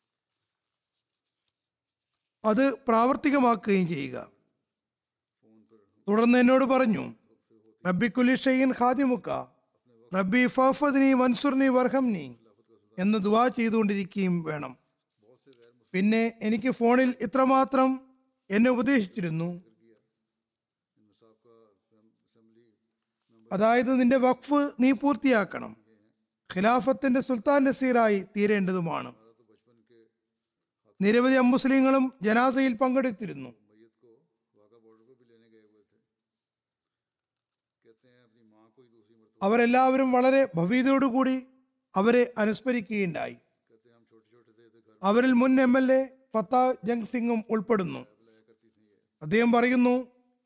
അത് പ്രാവർത്തികമാക്കുകയും ചെയ്യുക തുടർന്ന് എന്നോട് പറഞ്ഞു റബ്ബി കുലിഷയിൻ ഖാദിമുക്ക റബ്ബി ഫഫദ്നി മൻസുർനി വർഹംനി എന്ന് ദുവാ ചെയ്തുകൊണ്ടിരിക്കുകയും വേണം പിന്നെ എനിക്ക് ഫോണിൽ ഇത്രമാത്രം എന്നെ ഉപദേശിച്ചിരുന്നു അതായത് നിന്റെ വഖഫ് നീ പൂർത്തിയാക്കണം ഖിലാഫത്തിന്റെ സുൽത്താൻ നസീറായി തീരേണ്ടതുമാണ് നിരവധി അമുസ്ലിങ്ങളും ജനാസയിൽ പങ്കെടുത്തിരുന്നു അവരെല്ലാവരും വളരെ ഭവ്യതയോടുകൂടി അവരെ അനുസ്മരിക്കുകയുണ്ടായി അവരിൽ മുൻ M L A Fatah Jung സിംഗും ഉൾപ്പെടുന്നു അദ്ദേഹം പറയുന്നു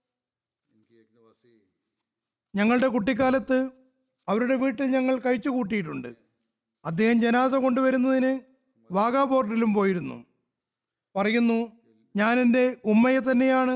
ഞങ്ങളുടെ കുട്ടിക്കാലത്ത് അവരുടെ വീട്ടിൽ ഞങ്ങൾ കഴിച്ചു കൂട്ടിയിട്ടുണ്ട് അദ്ദേഹം ജനാസ കൊണ്ടുവരുന്നതിന് വാഗാ ബോർഡിലും പോയിരുന്നു പറയുന്നു ഞാൻ എൻ്റെ ഉമ്മയെ തന്നെയാണ്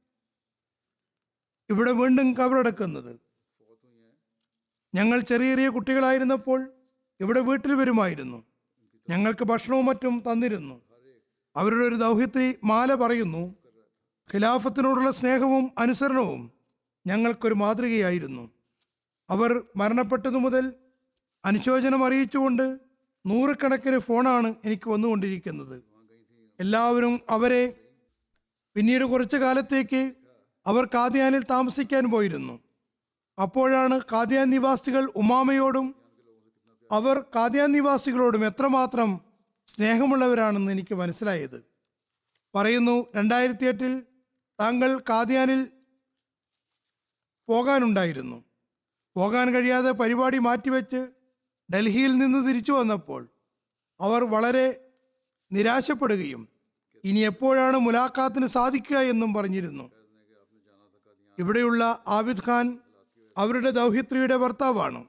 ഇവിടെ വീണ്ടും കബറടക്കുന്നത് ഞങ്ങൾ ചെറിയ ചെറിയ കുട്ടികളായിരുന്നപ്പോൾ ഇവിടെ വീട്ടിൽ വരുമായിരുന്നു ഞങ്ങൾക്ക് ഭക്ഷണവും മറ്റും തന്നിരുന്നു അവരുടെ ഒരു ദൗഹിത്രി മാല പറയുന്നു ഖിലാഫത്തിനോടുള്ള സ്നേഹവും അനുസരണവും ഞങ്ങൾക്കൊരു മാതൃകയായിരുന്നു അവർ മരണപ്പെട്ടതു മുതൽ അനുശോചനം അറിയിച്ചുകൊണ്ട് നൂറുകണക്കിന് ഫോണാണ് എനിക്ക് വന്നുകൊണ്ടിരിക്കുന്നത് എല്ലാവരും അവരെ പിന്നീട് കുറച്ചു കാലത്തേക്ക് അവർ കാദ്യാനിൽ താമസിക്കാൻ പോയിരുന്നു അപ്പോഴാണ് കാദ്യാൻ നിവാസികൾ ഉമാമയോടും അവർ കാദ്യാൻ നിവാസികളോടും എത്രമാത്രം സ്നേഹമുള്ളവരാണെന്ന് എനിക്ക് മനസ്സിലായത് പറയുന്നു രണ്ടായിരത്തി എട്ടിൽ താങ്കൾ കാദ്യാനിൽ പോകാനുണ്ടായിരുന്നു പോകാൻ കഴിയാതെ പരിപാടി മാറ്റിവെച്ച് ഡൽഹിയിൽ നിന്ന് തിരിച്ചു വന്നപ്പോൾ അവർ വളരെ നിരാശപ്പെടുകയും ഇനി എപ്പോഴാണ് മുലാഖാത്തിന് സാധിക്കുക എന്നും പറഞ്ഞിരുന്നു ഇവിടെയുള്ള ആബിദ് ഖാൻ അവരുടെ ദൗഹിത്രിയുടെ ഭർത്താവാണ്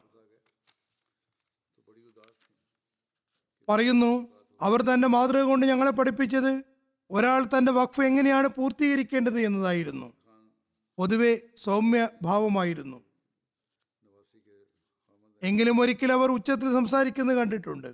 പറയുന്നു അവർ തന്റെ മാതൃക കൊണ്ട് ഞങ്ങളെ പഠിപ്പിച്ചത് ഒരാൾ തന്റെ വഖഫ് എങ്ങനെയാണ് പൂർത്തീകരിക്കേണ്ടത് എന്നതായിരുന്നു പൊതുവെ സൗമ്യ ഭാവമായിരുന്നു എങ്കിലും ഒരിക്കൽ അവർ ഉച്ചത്തിൽ സംസാരിക്കുന്നത് കണ്ടിട്ടുണ്ട്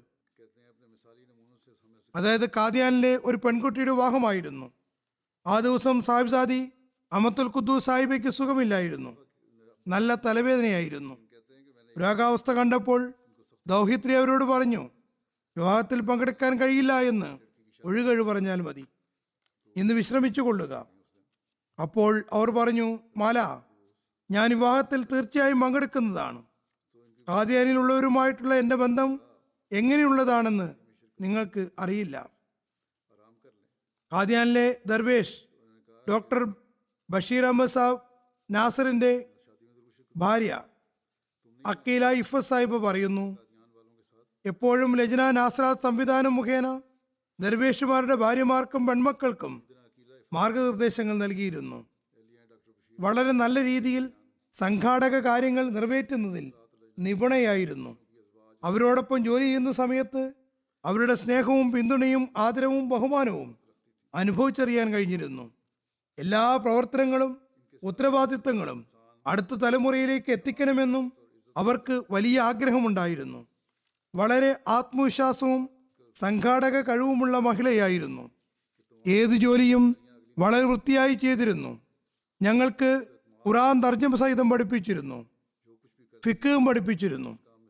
അതായത് കാദ്യാനിലെ ഒരു പെൺകുട്ടിയുടെ വിവാഹമായിരുന്നു ആ ദിവസം സാഹിബ്സാദി അമത്തുൽ ഖുദ്ദൂസ് സാഹിബയ്ക്ക് സുഖമില്ലായിരുന്നു നല്ല തലവേദനയായിരുന്നു രോഗാവസ്ഥ കണ്ടപ്പോൾ ദൗഹിത്രി അവരോട് പറഞ്ഞു വിവാഹത്തിൽ പങ്കെടുക്കാൻ കഴിയില്ല എന്ന് ഒഴുകഴു പറഞ്ഞാൽ മതി ഇന്ന് വിശ്രമിച്ചു കൊള്ളുക അപ്പോൾ അവർ പറഞ്ഞു മാല ഞാൻ വിവാഹത്തിൽ തീർച്ചയായും പങ്കെടുക്കുന്നതാണ് കാദ്യാനിലുള്ളവരുമായിട്ടുള്ള എൻ്റെ ബന്ധം എങ്ങനെയുള്ളതാണെന്ന് നിങ്ങൾക്ക് അറിയില്ല കാദ്യാനിലെ ദർവേഷ് ഡോക്ടർ ബഷീർ അഹമ്മദ് സാബ് നാസറിൻ്റെ ഭാര്യ അക്കീല ഇഫസ് സാഹിബ് പറയുന്നു എപ്പോഴും ലജ്ന നാസറാത്ത് സംവിധാനം മുഖേന ദർവേഷുമാരുടെ ഭാര്യമാർക്കും പെൺമക്കൾക്കും മാർഗനിർദ്ദേശങ്ങൾ നൽകിയിരുന്നു വളരെ നല്ല രീതിയിൽ സംഘാടക കാര്യങ്ങൾ നിറവേറ്റുന്നതിൽ നിപുണയായിരുന്നു അവരോടൊപ്പം ജോലി ചെയ്യുന്ന സമയത്ത് അവരുടെ സ്നേഹവും പിന്തുണയും ആദരവും ബഹുമാനവും അനുഭവിച്ചറിയാൻ കഴിഞ്ഞിരുന്നു എല്ലാ പ്രവർത്തനങ്ങളും ഉത്തരവാദിത്തങ്ങളും അടുത്ത തലമുറയിലേക്ക് എത്തിക്കണമെന്നും അവർക്ക് വലിയ ആഗ്രഹമുണ്ടായിരുന്നു വളരെ ആത്മവിശ്വാസവും സംഘാടക കഴിവുമുള്ള മഹിളയായിരുന്നു ഏത് ജോലിയും വളരെ വൃത്തിയായി ചെയ്തിരുന്നു ഞങ്ങൾക്ക് ഖുറാൻ തർജ്ജമ സഹിതം പഠിപ്പിച്ചിരുന്നു ഫിക്കും പഠിപ്പിച്ചിരുന്നു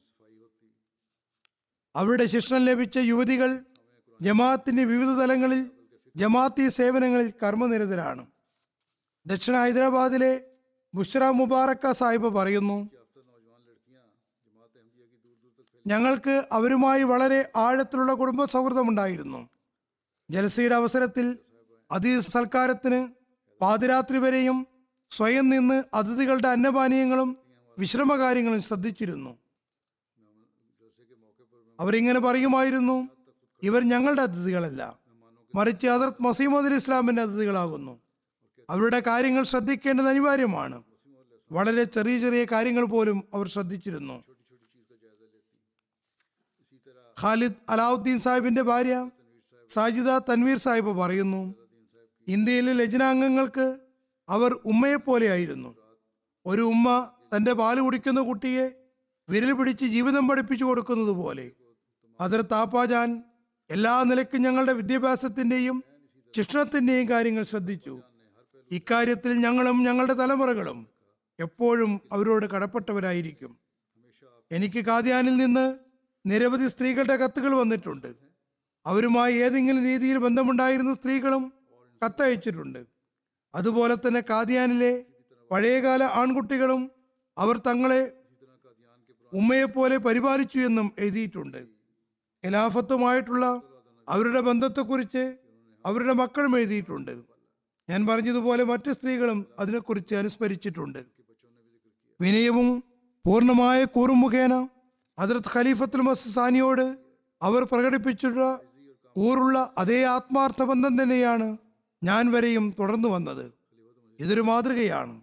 അവരുടെ ശിക്ഷണം ലഭിച്ച യുവതികൾ ജമാഅത്തിന്റെ വിവിധ തലങ്ങളിൽ ജമാഅത്തി സേവനങ്ങളിൽ കർമ്മനിരതരാണ് ദക്ഷിണ ഹൈദരാബാദിലെ ബുഷ്ര മുബാറക്ക സാഹിബ് പറയുന്നു याफ्ता नौजवान लड़कियां जमात अहमदिया की दूर दूर तक फैली ഞങ്ങൾക്ക് അവരുമായി വളരെ ആഴത്തിലുള്ള കുടുംബ സൗഹൃദമുണ്ടായിരുന്നു ജലസയുടെ അവസരത്തിൽ അതിഥി സൽക്കാരത്തിന് പാതിരാത്രി വരെയും സ്വയം നിന്ന് അതിഥികളുടെ അന്നപാനീയങ്ങളും വിശ്രമകാര്യങ്ങളും ശ്രദ്ധിച്ചിരുന്നു जलसे के मौके पर मैं അവരിങ്ങനെ പറയുമായിരുന്നു ഇവർ ഞങ്ങളുടെ അതിഥികളല്ല മറിച്ച് ഹദർത്ത് മസീമദ് അലി ഇസ്ലാമിന്റെ അതിഥികളാകുന്നു അവരുടെ കാര്യങ്ങൾ ശ്രദ്ധിക്കേണ്ടത് അനിവാര്യമാണ് വളരെ ചെറിയ ചെറിയ കാര്യങ്ങൾ പോലും അവർ ശ്രദ്ധിച്ചിരുന്നു इसी तरह ഖാലിദ് അലാവുദ്ദീൻ സാഹിബിന്റെ ഭാര്യ സാജിദ തൻവീർ സാഹിബ് പറയുന്നു ഇന്ത്യയിലെ ലജ്നാംഗങ്ങൾക്ക് അവർ ഉമ്മയെപ്പോലെയായിരുന്നു ഒരു ഉമ്മ തന്റെ പാല് കുടിക്കുന്ന കുട്ടിയെ വിരൽ പിടിച്ച് ജീവിതം പഠിപ്പിച്ചു കൊടുക്കുന്നത് പോലെ അതിർ താപ്പാജാൻ എല്ലാ നിലയ്ക്കും ഞങ്ങളുടെ വിദ്യാഭ്യാസത്തിന്റെയും ശിക്ഷണത്തിന്റെയും കാര്യങ്ങൾ ശ്രദ്ധിച്ചു ഇക്കാര്യത്തിൽ ഞങ്ങളും ഞങ്ങളുടെ തലമുറകളും എപ്പോഴും അവരോട് കടപ്പെട്ടവരായിരിക്കും എനിക്ക് കാദ്യാനിൽ നിന്ന് നിരവധി സ്ത്രീകളുടെ കത്തുകൾ വന്നിട്ടുണ്ട് അവരുമായി ഏതെങ്കിലും രീതിയിൽ ബന്ധമുണ്ടായിരുന്ന സ്ത്രീകളും കത്തയച്ചിട്ടുണ്ട് അതുപോലെ തന്നെ കാദ്യാനിലെ പഴയകാല ആൺകുട്ടികളും അവർ തങ്ങളെ ഉമ്മയെപ്പോലെ പരിപാലിച്ചു എന്നും എഴുതിയിട്ടുണ്ട് ഖിലാഫത്തുമായിട്ടുള്ള അവരുടെ ബന്ധത്തെക്കുറിച്ച് അവരുടെ മക്കളും എഴുതിയിട്ടുണ്ട് ഞാൻ പറഞ്ഞതുപോലെ മറ്റ് സ്ത്രീകളും അതിനെക്കുറിച്ച് അനുസ്മരിച്ചിട്ടുണ്ട് വിനയവും പൂർണ്ണമായ കൂറും മുഖേന ഹജറത്ത് ഖലീഫത്തുൽ മസാനിയോട് അവർ പ്രകടിപ്പിച്ചിട്ടുള്ള കൂറുള്ള അതേ ആത്മാർത്ഥ ബന്ധം തന്നെയാണ് ഞാൻ വരെയും തുടർന്നു വന്നത് ഇതൊരു മാതൃകയാണ്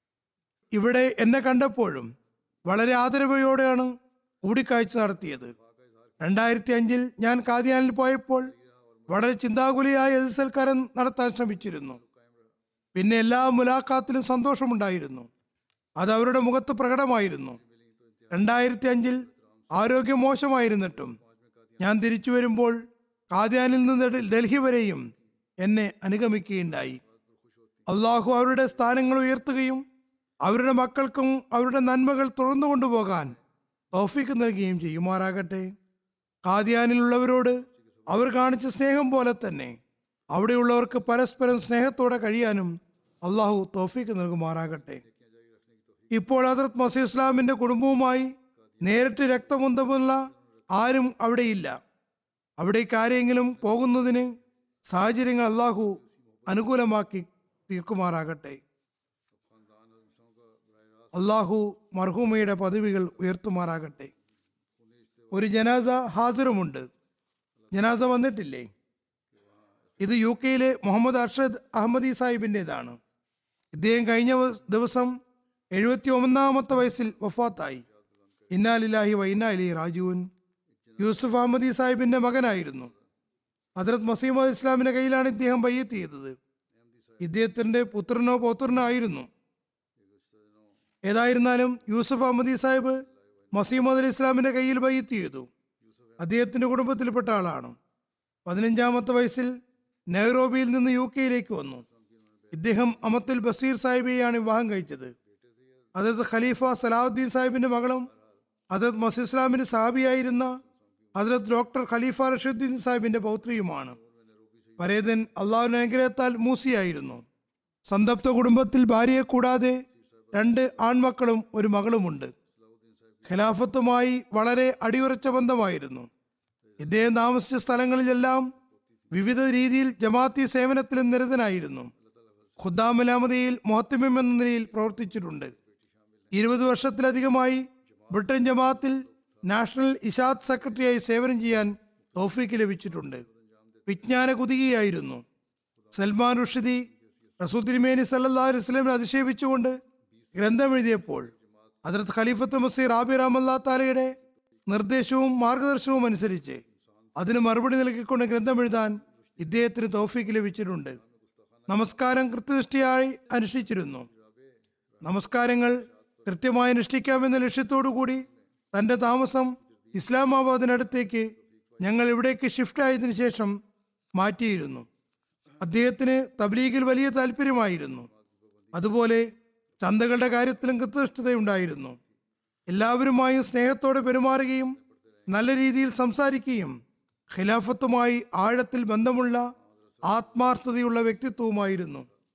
ഇവിടെ എന്നെ കണ്ടപ്പോഴും വളരെ ആദരവയോടെയാണ് കൂടിക്കാഴ്ച നടത്തിയത് രണ്ടായിരത്തി അഞ്ചിൽ ഞാൻ കാദിയാനിൽ പോയപ്പോൾ വളരെ ചിന്താകുലിയായ എതിർസൽക്കാരം നടത്താൻ ശ്രമിച്ചിരുന്നു പിന്നെ എല്ലാ മുലാഖാത്തിലും സന്തോഷമുണ്ടായിരുന്നു അത് അവരുടെ മുഖത്ത് പ്രകടമായിരുന്നു രണ്ടായിരത്തി അഞ്ചിൽ ആരോഗ്യം മോശമായിരുന്നിട്ടും ഞാൻ തിരിച്ചു വരുമ്പോൾ കാദ്യാനിൽ നിന്ന് ഡൽ- ഡൽഹി വരെയും എന്നെ അനുഗമിക്കുകയുണ്ടായി അള്ളാഹു അവരുടെ സ്ഥാനങ്ങൾ ഉയർത്തുകയും അവരുടെ മക്കൾക്കും അവരുടെ നന്മകൾ തുറന്നു കൊണ്ടുപോകാൻ തൗഫീക്ക് നൽകുകയും ചെയ്യുമാറാകട്ടെ കാദ്യാനിലുള്ളവരോട് അവർ കാണിച്ച സ്നേഹം പോലെ തന്നെ അവിടെയുള്ളവർക്ക് പരസ്പരം സ്നേഹത്തോടെ കഴിയാനും അള്ളാഹു തൗഫീക്ക് നൽകുമാറാകട്ടെ ഇപ്പോൾ ഹജറത് മസീ ഇസ്ലാമിന്റെ കുടുംബവുമായി നേരിട്ട് രക്തബന്ധമുള്ള ആരും അവിടെയില്ല അവിടേക്ക് ആരെങ്കിലും പോകുന്നതിന് സാഹചര്യങ്ങൾ അള്ളാഹു അനുകൂലമാക്കി തീർക്കുമാറാകട്ടെ അള്ളാഹു മർഹൂമയുടെ പദവികൾ ഉയർത്തുമാറാകട്ടെ ഒരു ജനാസ ഹാസിറുമുണ്ട് ജനാസ വന്നിട്ടില്ലേ ഇത് യു കെയിലെ മുഹമ്മദ് അർഷദ് അഹമ്മദി സാഹിബിൻ്റെതാണ് ഇദ്ദേഹം കഴിഞ്ഞ വ- ദിവസം എഴുപത്തി ഒന്നാമത്തെ വയസ്സിൽ വഫാത്തായി ഇന്നാലില്ലാഹി വൈനാലി റാജുവിൻ യൂസുഫ് അഹമ്മദി സാഹിബിന്റെ മകനായിരുന്നു ഹജറത് മസീമദ് ഇസ്ലാമിന്റെ കയ്യിലാണ് ഇദ്ദേഹം ബയ്യത്ത് ചെയ്തത് ഇദ്ദേഹത്തിന്റെ പുത്രനോ പൗത്രനോ ആയിരുന്നു ഏതായിരുന്നാലും യൂസുഫ് അഹമ്മദി സാഹിബ് മസീമദ് അലി ഇസ്ലാമിന്റെ കയ്യിൽ ബയ്യത്ത് ചെയ്തു അദ്ദേഹത്തിന്റെ കുടുംബത്തിൽപ്പെട്ട ആളാണ് പതിനഞ്ചാമത്തെ വയസ്സിൽ നെഹ്റോബിയിൽ നിന്ന് യു കെയിലേക്ക് വന്നു ഇദ്ദേഹം അമത്തുൽ ബസീർ സാഹിബിയെയാണ് വിവാഹം കഴിച്ചത് അതത് ഖലീഫ സലാഹുദ്ദീൻ സാഹിബിന്റെ മകളും അതത് മസീദ് ഇസ്ലാമിന്റെ സാബിയായിരുന്ന ഹജരത് ഡോക്ടർ ഖലീഫ റഷീദ്ദീൻ സാഹിബിന്റെ പൗത്രിയുമാണ് പരേതൻ അള്ളാഹുവിന്റെ അനുഗ്രഹത്താൽ മൂസിയായിരുന്നു സന്തപ്ത കുടുംബത്തിൽ ഭാര്യയെ കൂടാതെ രണ്ട് ആൺമക്കളും ഒരു മകളുമുണ്ട് ഖിലാഫത്തുമായി വളരെ അടിയുറച്ച ബന്ധമായിരുന്നു ഇദ്ദേഹം താമസിച്ച സ്ഥലങ്ങളിലെല്ലാം വിവിധ രീതിയിൽ ജമാഅത്തി സേവനത്തിലും നിരതനായിരുന്നു ഖുദ്ദാമലാമതയിൽ മൊഹത്തിമം എന്ന നിലയിൽ പ്രവർത്തിച്ചിട്ടുണ്ട് ഇരുപത് വർഷത്തിലധികമായി ബ്രിട്ടൻ ജമാഅത്തിൽ നാഷണൽ ഇഷാദ് സെക്രട്ടറിയായി സേവനം ചെയ്യാൻ തോഫീക്ക് ലഭിച്ചിട്ടുണ്ട് വിജ്ഞാന കുതികയായിരുന്നു സൽമാൻ റുഷദി റസൂൽ തിരുമേനി സല്ലാ വസ്ലമിനെ അധിക്ഷേപിച്ചുകൊണ്ട് ഗ്രന്ഥം എഴുതിയപ്പോൾ ഹജറത്ത് ഖലീഫത്ത് മസീർ ആബിർ അഹമ്മല്ലാ താലയുടെ നിർദ്ദേശവും മാർഗദർശനവും അനുസരിച്ച് അതിന് മറുപടി നൽകിക്കൊണ്ട് ഗ്രന്ഥം എഴുതാൻ ഇദ്ദേഹത്തിന് തൗഫീക്ക് ലഭിച്ചിട്ടുണ്ട് നമസ്കാരം കൃത്യനിഷ്ഠയായി അനുഷ്ഠിച്ചിരുന്നു നമസ്കാരങ്ങൾ കൃത്യമായി അനുഷ്ഠിക്കാമെന്ന ലക്ഷ്യത്തോടു കൂടി തന്റെ താമസം ഇസ്ലാമാബാദിനടുത്തേക്ക് ഞങ്ങൾ ഇവിടേക്ക് ഷിഫ്റ്റ് ആയതിനു ശേഷം മാറ്റിയിരുന്നു അദ്ദേഹത്തിന് തബ്ലീഗിൽ വലിയ താല്പര്യമായിരുന്നു അതുപോലെ ചന്തകളുടെ കാര്യത്തിലും കൃത്യനിഷ്ഠതയുണ്ടായിരുന്നു എല്ലാവരുമായും സ്നേഹത്തോടെ പെരുമാറുകയും നല്ല രീതിയിൽ സംസാരിക്കുകയും ഖിലാഫത്തുമായി ആഴത്തിൽ ബന്ധമുള്ള ആത്മാർത്ഥതയുള്ള വ്യക്തിത്വവുമായിരുന്നു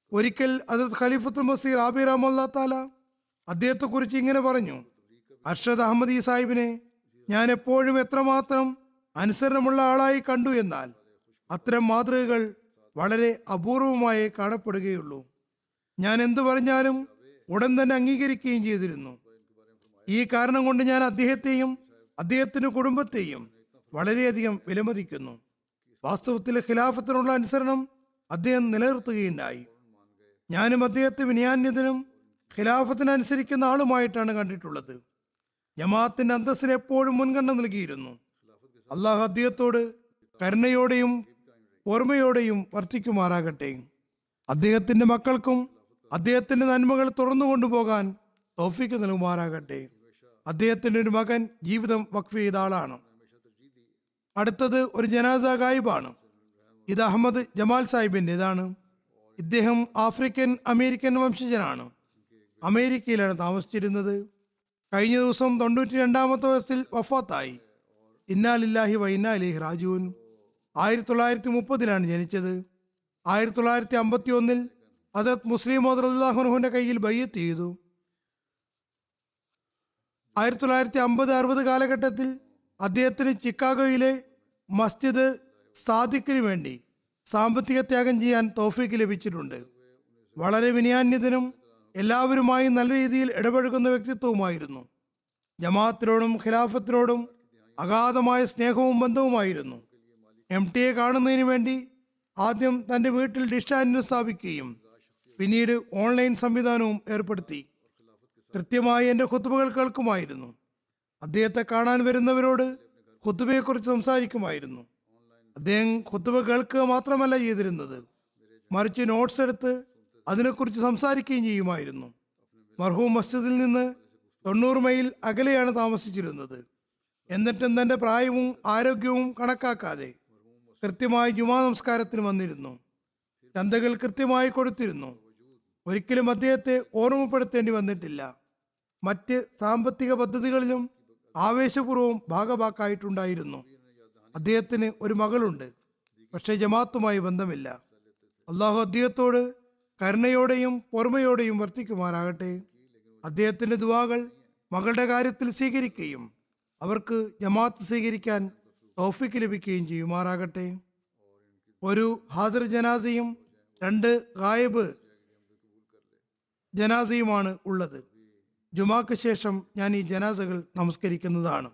ഒരിക്കൽ അതത് ഖലീഫത്തുൽ മസീർ ആബിറാം അല്ലാ താല അദ്ദേഹത്തെക്കുറിച്ച് ഇങ്ങനെ പറഞ്ഞു അർഷദ് അഹമ്മദി സാഹിബിനെ ഞാൻ എപ്പോഴും എത്രമാത്രം അനുസരണമുള്ള ആളായി കണ്ടു എന്നാൽ അത്തരം മാതൃകകൾ വളരെ അപൂർവമായേ കാണപ്പെടുകയുള്ളൂ ഞാൻ എന്തു പറഞ്ഞാലും ഉടൻ തന്നെ അംഗീകരിക്കുകയും ചെയ്തിരുന്നു ഈ കാരണം കൊണ്ട് ഞാൻ അദ്ദേഹത്തെയും അദ്ദേഹത്തിന്റെ കുടുംബത്തെയും വളരെയധികം വിലമതിക്കുന്നു വാസ്തവത്തിൽ ഖിലാഫത്തിനുള്ള അനുസരണം അദ്ദേഹം നിലനിർത്തുകയുണ്ടായി ഞാനും അദ്ദേഹത്തെ വിനയാന്യതനും ഖിലാഫത്തിനനുസരിക്കുന്ന ആളുമായിട്ടാണ് കണ്ടിട്ടുള്ളത് ജമാഅത്തിന്റെ അന്തസ്സിന് എപ്പോഴും മുൻഗണന നൽകിയിരുന്നു അള്ളാഹു അദ്ദേഹത്തോട് കരുണയോടെയും ഓർമ്മയോടെയും വർത്തിക്കുമാറാകട്ടെ അദ്ദേഹത്തിന്റെ മക്കൾക്കും അദ്ദേഹത്തിന്റെ നന്മകൾ തുറന്നു കൊണ്ടുപോകാൻ തോഫിക്ക് നൽകുമാറാകട്ടെ അദ്ദേഹത്തിന്റെ ഒരു മകൻ ജീവിതം വഖഫ് ചെയ്ത ആളാണ് അടുത്തത് ഒരു ജനാസ ഗായിബാണ് ഇത് അഹമ്മദ് ജമാൽ സാഹിബിൻ്റെതാണ് ഇദ്ദേഹം ആഫ്രിക്കൻ അമേരിക്കൻ വംശജനാണ് അമേരിക്കയിലാണ് താമസിച്ചിരുന്നത് കഴിഞ്ഞ ദിവസം തൊണ്ണൂറ്റി രണ്ടാമത്തെ വയസ്സിൽ വഫാത്തായി ഇന്നാലില്ലാഹി വൈനാലിഹി റാജുവിൻ ആയിരത്തി തൊള്ളായിരത്തി മുപ്പതിലാണ് ജനിച്ചത് ആയിരത്തി തൊള്ളായിരത്തി അമ്പത്തി ഒന്നിൽ അതത് മുസ്ലിം മോദുല്ലാഹുനുഹുവിന്റെ കയ്യിൽ ബയ്യത്ത് ചെയ്തു ആയിരത്തി തൊള്ളായിരത്തി അമ്പത് അറുപത് കാലഘട്ടത്തിൽ അദ്ദേഹത്തിന് ചിക്കാഗോയിലെ മസ്ജിദ് സാദിഖിന് വേണ്ടി സാമ്പത്തിക ത്യാഗം ചെയ്യാൻ തോഫീക്ക് ലഭിച്ചിട്ടുണ്ട് വളരെ വിനയാന്യതനും എല്ലാവരുമായും നല്ല രീതിയിൽ ഇടപഴകുന്ന വ്യക്തിത്വവുമായിരുന്നു ജമാഅത്തിനോടും ഖിലാഫത്തിനോടും അഗാധമായ സ്നേഹവും ബന്ധവുമായിരുന്നു എം ടി എ കാണുന്നതിന് വേണ്ടി ആദ്യം തൻ്റെ വീട്ടിൽ ഡിഷാനിന് സ്ഥാപിക്കുകയും പിന്നീട് ഓൺലൈൻ സംവിധാനവും ഏർപ്പെടുത്തി കൃത്യമായി എൻ്റെ ഖുത്തുബകൾ കേൾക്കുമായിരുന്നു അദ്ദേഹത്തെ കാണാൻ വരുന്നവരോട് ഖുത്തുബയെക്കുറിച്ച് സംസാരിക്കുമായിരുന്നു അദ്ദേഹം ഖുത്തുബ കേൾക്കുക മാത്രമല്ല ചെയ്തിരുന്നത് മറിച്ച് നോട്ട്സ് എടുത്ത് അതിനെക്കുറിച്ച് സംസാരിക്കുകയും ചെയ്യുമായിരുന്നു മർഹൂം മസ്ജിദിൽ നിന്ന് തൊണ്ണൂറ് മൈൽ അകലെയാണ് താമസിച്ചിരുന്നത് എന്നിട്ടും തൻ്റെ പ്രായവും ആരോഗ്യവും കണക്കാക്കാതെ കൃത്യമായി ജുമാ നമസ്കാരത്തിന് വന്നിരുന്നു ചന്തകൾ കൃത്യമായി കൊടുത്തിരുന്നു ഒരിക്കലും അദ്ദേഹത്തെ ഓർമ്മപ്പെടുത്തേണ്ടി വന്നിട്ടില്ല മറ്റ് സാമ്പത്തിക പദ്ധതികളിലും ആവേശപൂർവ്വം ഭാഗഭാക്കായിട്ടുണ്ടായിരുന്നു അദ്ദേഹത്തിന് ഒരു മകളുണ്ട് പക്ഷേ ജമാത്തുമായി ബന്ധമില്ല അള്ളാഹു അദ്ദേഹത്തോട് കരുണയോടെയും പൊറുമയോടെയും വർത്തിക്കുമാറാകട്ടെ അദ്ദേഹത്തിന്റെ ദുവാകൾ മകളുടെ കാര്യത്തിൽ സ്വീകരിക്കുകയും അവർക്ക് ജമാഅത്ത് സ്വീകരിക്കാൻ തൗഫിക്ക് ലഭിക്കുകയും ചെയ്യുമാറാകട്ടെ ഒരു ഹാജർ ജനാസയും രണ്ട് ഗായബ് ജനാസയുമാണ് ഉള്ളത് ജുമാക്ക് ശേഷം ഞാൻ ഈ ജനാസകൾ നമസ്കരിക്കുന്നതാണ്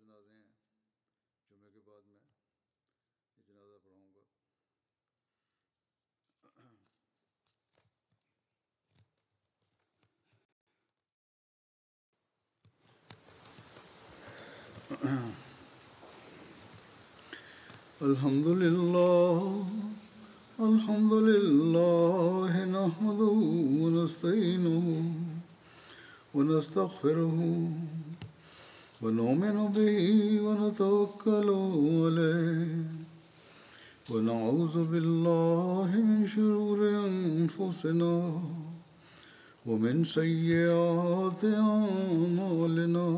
الحمد لله الحمد لله نحمده ونستعينه ونستغفره ونؤمن به ونتوكل عليه ونعوذ بالله من شرور أنفسنا ومن سيئات أعمالنا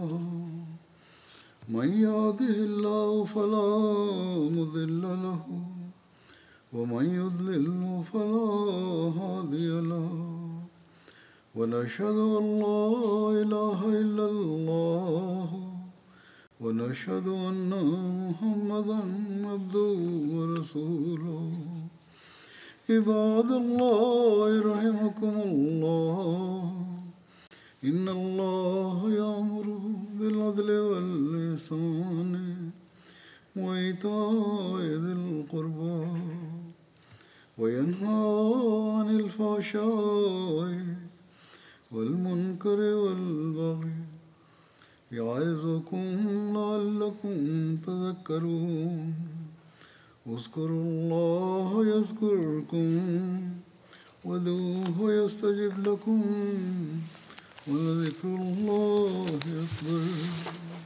من يهده الله فلا مضل له ومن يضلل فلا هادي له ونشهد ان لا اله الا الله ونشهد ان محمدا عبده ورسوله عباد الله رحمكم الله إن الله يأمر بالعدل واللسان وإيتاء ذي القربى وينهى عن الفحشاء والمنكر والبغي يعظكم لعلكم تذكرون اذكروا الله يذكركم ودوه يستجب لكم ولذكر الله أكبر